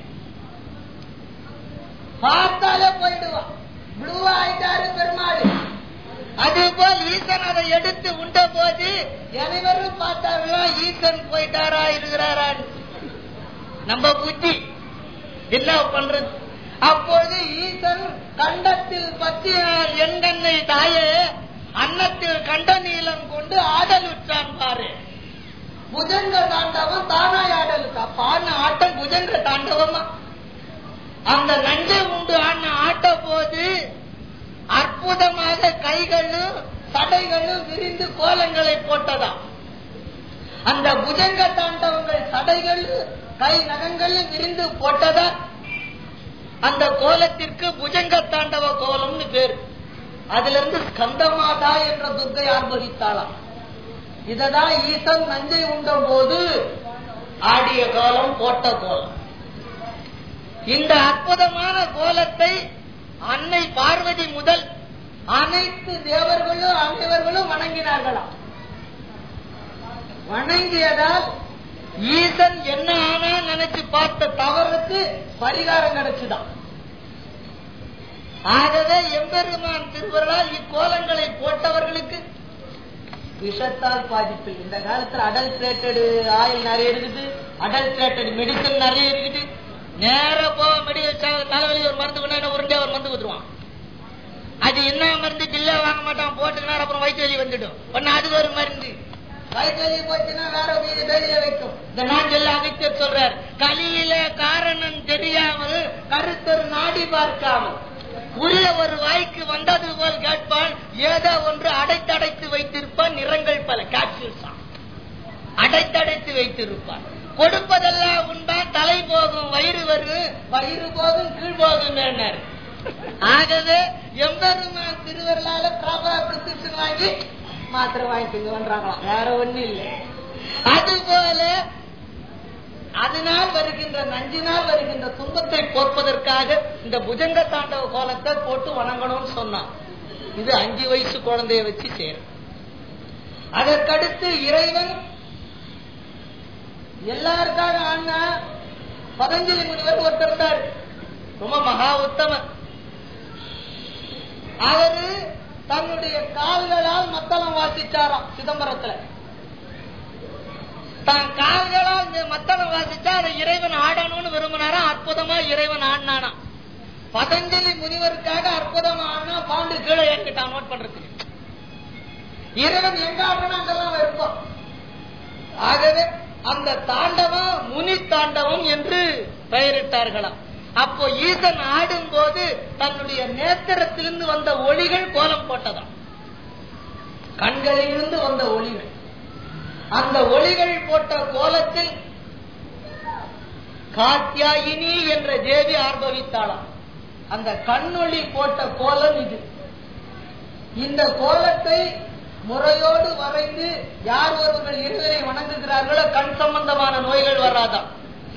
பார்த்தாலே போயிடுவான் ப்ளூவா ஆயிட்டாரு பெருமாள் அதுபோல் ஈசன் அதை எடுத்து உண்ட போது அனைவரும் பார்த்தார்களா ஈசன் போயிட்டாரா இருக்கிறாரா நம்ம புத்தி என்ன பண்றது அப்பொழுது ஈசன் கண்டத்தில் பத்தியால் எங்கண்ணை தாயே அன்னத்தில் கண்ட நீளம் கொண்டு ஆடல் உற்றான் பாரு புஜங்க தாண்டவம் தானாய் ஆடலுக்கு அப்ப ஆடின ஆட்டம் புஜங்க தாண்டவமா அந்த நஞ்சை உண்டு ஆடின ஆட்ட போது அற்புதமாக கைகளும் சடைகளும் விரிந்து கோலங்களை போட்டதாம் அந்த புஜங்க தாண்டவங்கள் சடைகள் கை நகங்கள் விரிந்து போட்டதா அந்த கோலத்திற்கு புஜங்க தாண்டவ கோலம்னு பேரு அதுல இருந்து ஸ்கந்தமாதா என்ற துர்க்கை ஆர்ப்பரித்தாளாம் இததான் ஈசன் நஞ்சை உண்ட போது ஆடிய கோலம் போட்ட கோலம் இந்த அற்புதமான கோலத்தை அன்னை பார்வதி முதல் அனைத்து தேவர்களும் அனைவர்களும் வணங்கினார்களாம் வணங்கியதால் ஈசன் என்ன ஆனா நினைச்சு பார்த்த தவறுக்கு பரிகாரம் கிடைச்சுதான் ஆகவே எம்பெருமான் திருவருளால் இக்கோலங்களை போட்டவர்களுக்கு விஷத்தால் பாதிப்பு இந்த காலத்துல அடல்ட்ரேட்டடு ஆயில் நிறைய இருக்குது அடல்ட்ரேட்டட் மெடிசன் நிறைய இருக்குது நேர போ மெடிக்கல் தலைவலி ஒரு மருந்து கொண்டா உருண்டே ஒரு மருந்து கொடுத்துருவான் அது என்ன மருந்து பில்ல வாங்க மாட்டான் போட்டுக்கினா அப்புறம் வயிற்று வலி வந்துடும் ஒன்னு அது ஒரு மருந்து வயிற்று வலி போச்சுன்னா வேற மீது வெளியில வைக்கும் இந்த நான் சொல்ல அமைச்சர் சொல்றார் கலியில காரணம் தெரியாமல் கருத்தர் நாடி பார்க்காமல் உரிய ஒரு வாய்க்கு வந்தது போல் கேட்பான் ஏதோ ஒன்று அடைத்தடைத்து வைத்திருப்பான் நிறங்கள் பல கேப்சூல்ஸ் அடைத்தடைத்து வைத்திருப்பான் கொடுப்பதெல்லாம் உண்பான் தலை போகும் வயிறு வரும் வயிறு போகும் கீழ் போகும் என்றார் ஆகவே எம்பெருமான் திருவருளால ப்ராப்பரா பிரிஸ்கிரிப்ஷன் வாங்கி மாத்திரை வாங்கிக்கோங்கன்றாங்களாம் வேற ஒண்ணு இல்லை அதுபோல அதனால் வருகின்ற நஞ்சினால் வருகின்ற துன்பத்தை போற்பதற்காக இந்த புஜங்க தாண்டவ கோலத்தை போட்டு வணங்கணும்னு சொன்னான் இது அஞ்சு வயசு குழந்தைய வச்சு சேரும் அதற்கடுத்து இறைவன் எல்லாருக்காக ஆனா பதஞ்சலி முனிவர் ஒருத்தர் இருந்தார் ரொம்ப மகா உத்தமர் அவரு தன்னுடைய கால்களால் மத்தளம் வாசிச்சாராம் சிதம்பரத்துல தான் கால்களால் இந்த மத்தளம் வாசிச்சா அதை இறைவன் ஆடணும்னு விரும்பினாரா அற்புதமா இறைவன் ஆடினானா பதஞ்சலி முனிவருக்காக அற்புதமா ஆடினா பாண்டு கீழே ஏற்கிட்டான் நோட் பண்றதுக்கு இறைவன் எங்க ஆடணும் அங்கெல்லாம் இருப்பான் ஆகவே அந்த தாண்டவம் முனி தாண்டவம் என்று பெயரிட்டார்களாம் அப்போ ஈசன் ஆடும் போது தன்னுடைய நேத்திரத்திலிருந்து வந்த ஒளிகள் கோலம் போட்டதாம் கண்களிலிருந்து வந்த ஒளிகள் அந்த ஒளிகள் போட்ட கோலத்தில் காத்தியாயினி என்ற தேவி ஆர்ப்பவித்தாளாம் அந்த கண்ணொளி போட்ட கோலம் இது இந்த கோலத்தை முறையோடு வரைந்து யார் ஒருவர்கள் இருவரை வணங்குகிறார்களோ கண் சம்பந்தமான நோய்கள் வராதாம்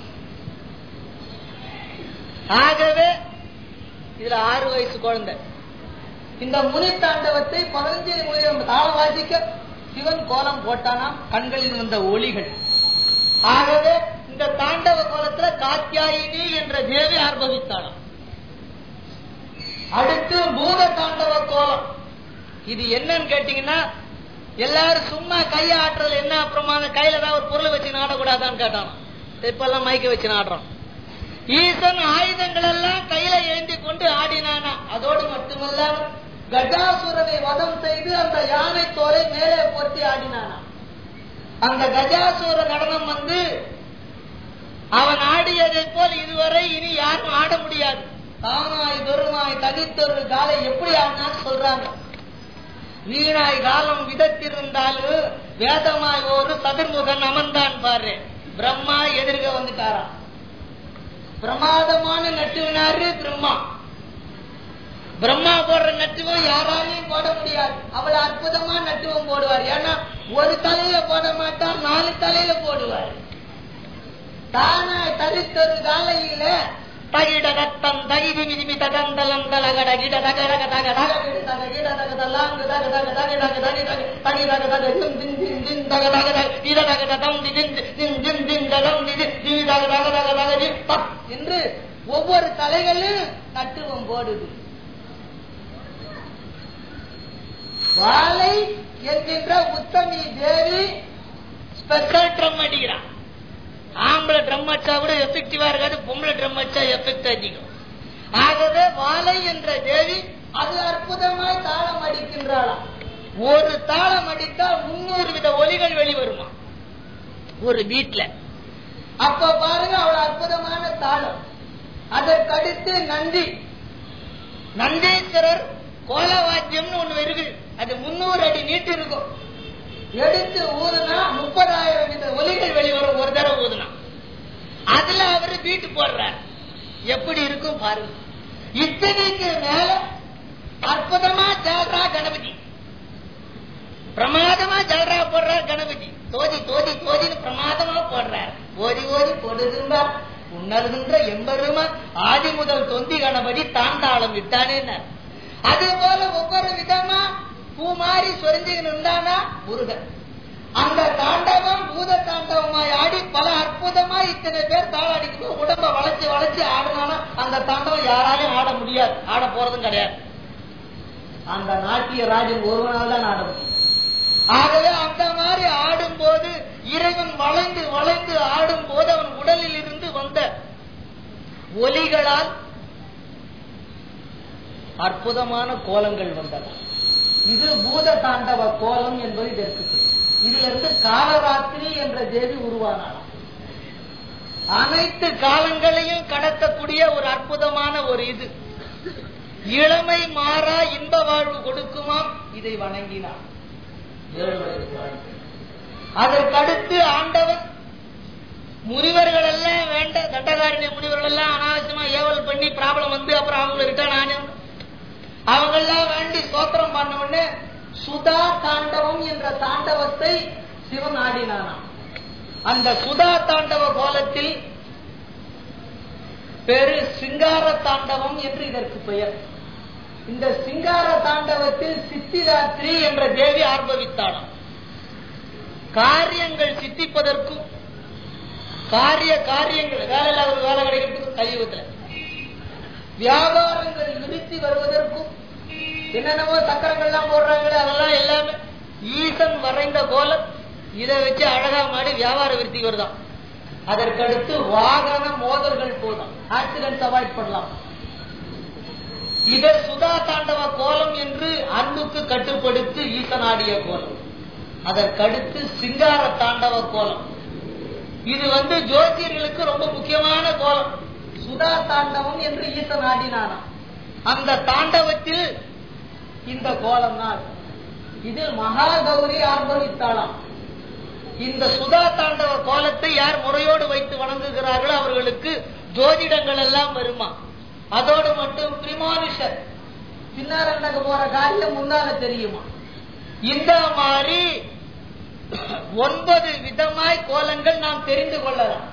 ஆகவே இதுல ஆறு வயசு குழந்தை இந்த முனி தாண்டவத்தை பதினஞ்சு முனிவர் தாள வாசிக்க சிவன் கோலம் போட்டானாம் கண்களில் வந்த ஒளிகள் ஆகவே இந்த தாண்டவ கோலத்துல காத்தியாயினி என்ற தேவி ஆர்ப்பவித்தாளாம் அடுத்து பூத தாண்டவ கோலம் இது என்னன்னு கேட்டீங்கன்னா எல்லாரும் சும்மா கையை ஆட்டுறதுல என்ன அப்புறமா கையில ஏதாவது ஒரு பொருளை வச்சு ஆடக்கூடாதான்னு கேட்டான் இப்ப எல்லாம் மைக்க வச்சு ஆடுறோம் ஈசன் ஆயுதங்கள் எல்லாம் கையில ஏந்தி கொண்டு ஆடினானா அதோடு மட்டுமல்லாம கஜாசுரனை வதம் செய்து அந்த யானை தோலை மேலே போட்டி ஆடினானா அந்த கஜாசுர நடனம் வந்து அவன் ஆடியதை போல் இதுவரை இனி யாரும் ஆட முடியாது தானாய் பெருமாய் தனித்தொரு காலை எப்படி ஆடினான்னு சொல்றாங்க வீணாய் காலம் விதத்திருந்தாலும் வேதமாய் ஒரு சதுர்முகன் அமர்ந்தான் பாரு பிரம்மா எதிர்க வந்துட்டாராம் பிரமாதமான நட்டுவினாரு பிரம்மா பிரம்மா போடுற நட்டுவம் யாராலையும் போட முடியாது அவ்வளவு அற்புதமா நட்டுவம் போடுவார் ஏன்னா ஒரு தலையில போட மாட்டார் நாலு தலையில போடுவார் தானா தரித்தொரு காலையில தகிட ரத்தம் தகிதி மிதிமி தகந்தலம் தலகட கிட தகடக தக தக கிட தக கிட தக தலாங்கு தக தக தக தக தகி தக தகி தக தக தின் தின் தின் தின் தக தக தக இத தக ததம் தி தின் தின் தின் தின் தகம் தி தி தி தக தக தக தக தி தப் என்று ஒவ்வொரு தலைகளிலும் நட்டுவம் போடுது வாழை என்கின்ற உத்தமி தேவி ஸ்பெஷல் ட்ரம் அடிக்கிறான் ஆம்பளை ட்ரம் அடிச்சா கூட எஃபெக்டிவா இருக்காது பொம்பளை ட்ரம் அடிச்சா எஃபெக்ட் அதிகம் ஆகவே வாழை என்ற தேவி அது அற்புதமாய் தாளம் அடிக்கின்றாளாம் ஒரு தாளம் அடித்தால் முன்னூறு வித ஒலிகள் வெளிவருமா ஒரு வீட்டுல அப்ப பாருங்க அவ்வளவு அற்புதமான தாளம் அதற்கடுத்து நந்தி நந்தீஸ்வரர் கோலவாத்தியம்னு ஒண்ணு இருக்கு அது முன்னூறு அடி நீட்டு இருக்கும் எடுத்து ஊதுனா முப்பதாயிரம் இந்த ஒலிகள் வெளிவரும் ஒரு தடவை ஊதுனா அதுல அவரு வீட்டு போடுறார் எப்படி இருக்கும் பாருங்க இத்தனைக்கு மேல அற்புதமா ஜால்ரா கணபதி பிரமாதமா ஜல்ரா போடுறார் கணபதி தோதி தோதி தோதின்னு பிரமாதமா போடுறார் ஓதி ஓதி போடுகின்றார் உணர்கின்ற எம்பெருமா ஆதி முதல் தொந்தி கணபதி தாண்டாளம் விட்டானே அது போல ஒவ்வொரு விதமா பூ மாறி சொரிஞ்சுக்கிட்டு இருந்தானா முருகன் அந்த தாண்டவம் பூத தாண்டவமாய் ஆடி பல அற்புதமா இத்தனை பேர் தாளாடிக்கு உடம்ப வளைச்சு வளைச்சு ஆடினாலும் அந்த தாண்டவம் யாராலையும் ஆட முடியாது ஆட போறதும் கிடையாது அந்த நாட்டிய ராஜன் ஒருவனால் தான் ஆட முடியும் ஆகவே அந்த மாதிரி ஆடும்போது இறைவன் வளைந்து வளைந்து ஆடும் போது அவன் உடலில் இருந்து வந்த ஒலிகளால் அற்புதமான கோலங்கள் வந்தன இது பூத தாண்டவ கோலம் என்பது இதற்கு பெயர். இதிலிருந்து காலராத்திரி என்ற தேவி உருவானாள் அனைத்து காலங்களையும் கடத்தக்கூடிய ஒரு அற்புதமான ஒரு இது இளமை மாறா இன்ப வாழ்வு கொடுக்குமாம் இதை வணங்கினான் ஏழு வயது குழந்தை. அதற்கடுத்து ஆண்டவன் முனிவர்கள் எல்லாம் வேண்ட தண்டகாரண்ய முனிவர்கள் எல்லாம் அனாவசியமா ஏவல் பண்ணி ப்ராப்ளம் வந்து அப்புறம் அவங்க ரிட்டர்ன் ஆன அவங்க எல்லாம் வேண்டி ஸ்தோத்திரம் பண்ண உடனே சுதா தாண்டவம் என்ற தாண்டவத்தை சிவன் ஆடினானாம் அந்த சுதா தாண்டவ கோலத்தில் பெரு சிங்கார தாண்டவம் என்று இதற்கு பெயர் இந்த சிங்கார தாண்டவத்தில் சித்திராத்திரி என்ற தேவி ஆர்ப்பவித்தாளாம் காரியங்கள் சித்திப்பதற்கும் காரிய காரியங்கள் வேலை இல்லாத வேலை கிடைக்கிறதுக்கும் கலியுகத்துல வியாபாரங்கள் நிறுத்தி வருவதற்கும் என்னென்னவோ சக்கரங்கள்லாம் போடுறாங்களே அதெல்லாம் எல்லாமே ஈசன் வரைந்த கோலம் இதை வச்சு அழகா மாடி வியாபார விருத்திக்கு வருதான் அதற்கடுத்து வாகன மோதல்கள் போதும் ஆக்சிடென்ட் அவாய்ட் பண்ணலாம் இதை சுதா தாண்டவ கோலம் என்று அன்புக்கு கட்டுப்படுத்தி ஈசனாடிய கோலம் அதற்கடுத்து சிங்கார தாண்டவ கோலம் இது வந்து ஜோசியர்களுக்கு ரொம்ப முக்கியமான கோலம் சுதா தாண்டவம் என்று ஈசன் ஆடினானாம் அந்த தாண்டவத்தில் இந்த கோலம் தான் இதில் மகாகௌரி ஆர்ப்பவித்தாளாம் இந்த சுதா தாண்டவ கோலத்தை யார் முறையோடு வைத்து வணங்குகிறார்களோ அவர்களுக்கு ஜோதிடங்கள் எல்லாம் வருமா அதோடு மட்டும் பிரிமானிஷர் பின்னார நடக்க போற காரியம் முன்னால தெரியுமா இந்த மாதிரி ஒன்பது விதமாய் கோலங்கள் நாம் தெரிந்து கொள்ளலாம்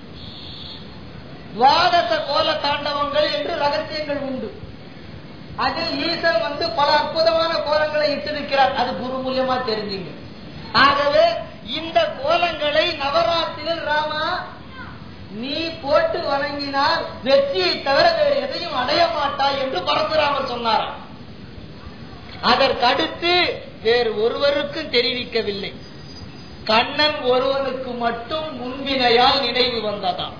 துவாதச கோல தாண்டவங்கள் என்று ரகசியங்கள் உண்டு அதில் ஈசன் வந்து பல அற்புதமான கோலங்களை இட்டிருக்கிறார் அது குரு மூலியமா தெரிஞ்சுங்க ஆகவே இந்த கோலங்களை நவராத்திரியில் ராமா நீ போட்டு வணங்கினால் வெற்றியை தவிர வேறு எதையும் அடைய மாட்டாய் என்று பரசுராமர் சொன்னாராம் அதற்கடுத்து வேறு ஒருவருக்கும் தெரிவிக்கவில்லை கண்ணன் ஒருவனுக்கு மட்டும் முன்வினையால் நினைவு வந்ததாம்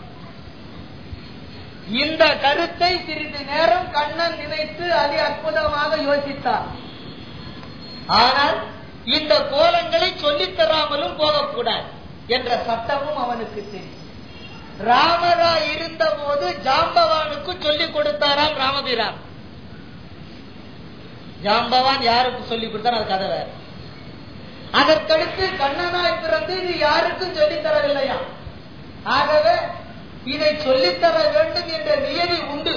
இந்த கருத்தை சிறிது நேரம் கண்ணன் நினைத்து அதி அற்புதமாக யோசித்தார் ஆனால் இந்த கோலங்களை சொல்லித் தராமலும் போகக்கூடாது என்ற சட்டமும் அவனுக்கு தெரியும் ராமரா இருந்த போது ஜாம்பவானுக்கு சொல்லிக் கொடுத்தாராம் ராமபிரான் ஜாம்பவான் யாருக்கு சொல்லிக் கொடுத்தார் அது கதை வேற அதற்கடுத்து கண்ணனாய் பிறந்து இது யாருக்கும் சொல்லித் தரவில்லையா ஆகவே இதை சொல்லித்தர வேண்டும் என்ற நியதி உண்டு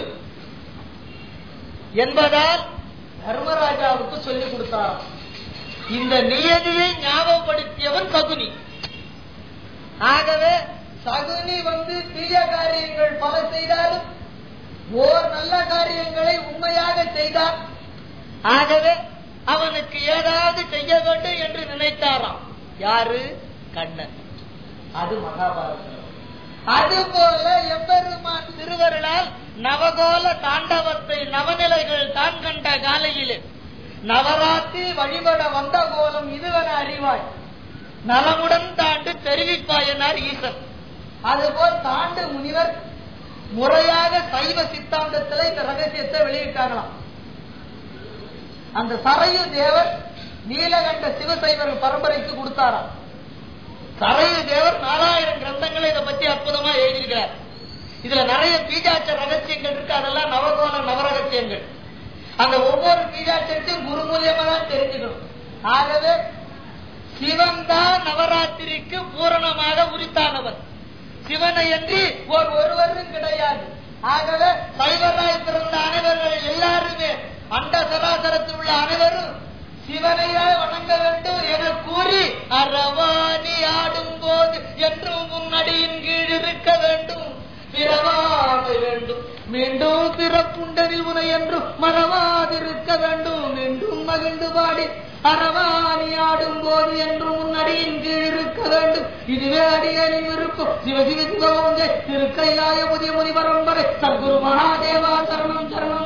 என்பதால் தர்மராஜாவுக்கு சொல்லிக் கொடுத்தார் இந்த நியதியை ஞாபகப்படுத்தியவன் சகுனி ஆகவே சகுனி வந்து தீய காரியங்கள் பல செய்தாலும் ஓர் நல்ல காரியங்களை உண்மையாக செய்தார் ஆகவே அவனுக்கு ஏதாவது செய்ய வேண்டும் என்று நினைத்தாராம் யாரு கண்ணன் அது மகாபாரதம் அதுபோல எம்பெருமான் திருவருளால் நவகோல தாண்டவத்தை நவநிலைகள் தான் கண்ட காலையிலே நவராத்திரி வழிபட வந்த கோலம் இதுவென அறிவாய் நலமுடன் தாண்டு தெரிவிப்பாயனார் ஈசன் அதுபோல் தாண்டு முனிவர் முறையாக சைவ சித்தாந்தத்தில் இந்த ரகசியத்தை வெளியிட்டாங்களாம் அந்த சரையு தேவர் நீலகண்ட சிவசைவர் பரம்பரைக்கு கொடுத்தாராம் சரையு தேவர் நாலாயிரம் கிரந்தங்களை இதை பத்தி அற்புதமா எழுதியிருக்கிறார் இதுல நிறைய பீஜாச்ச ரகசியங்கள் இருக்கு அதெல்லாம் நவகோல நவரகசியங்கள் அந்த ஒவ்வொரு பீஜாச்சத்தையும் குரு மூலியமா தான் தெரிஞ்சுக்கணும் ஆகவே சிவன் தான் நவராத்திரிக்கு பூரணமாக உரித்தானவர் சிவனை என்று ஒரு ஒருவரும் கிடையாது ஆகவே சைவராய் பிறந்த அனைவர்கள் எல்லாருமே அண்ட சராசரத்தில் உள்ள அனைவரும் சிவனையே வணங்க வேண்டும் என கூறி அறவாணி ஆடும் போது என்றும் முன்னடியின் கீழ் இருக்க வேண்டும் பிறவாத வேண்டும் மீண்டும் பிறப்புண்டனில் உனை என்றும் மறவாதிருக்க வேண்டும் மீண்டும் மகிழ்ந்து பாடி அறவாணி ஆடும் போது என்றும் முன்னடியின் கீழ் இருக்க வேண்டும் இதுவே அடியனின் விருப்பம் சிவ சிவ சிவகோந்தே திருக்கைலாய புதிய முனி பரம்பரை சர்க்குரு மகாதேவா சரணம் சரணம்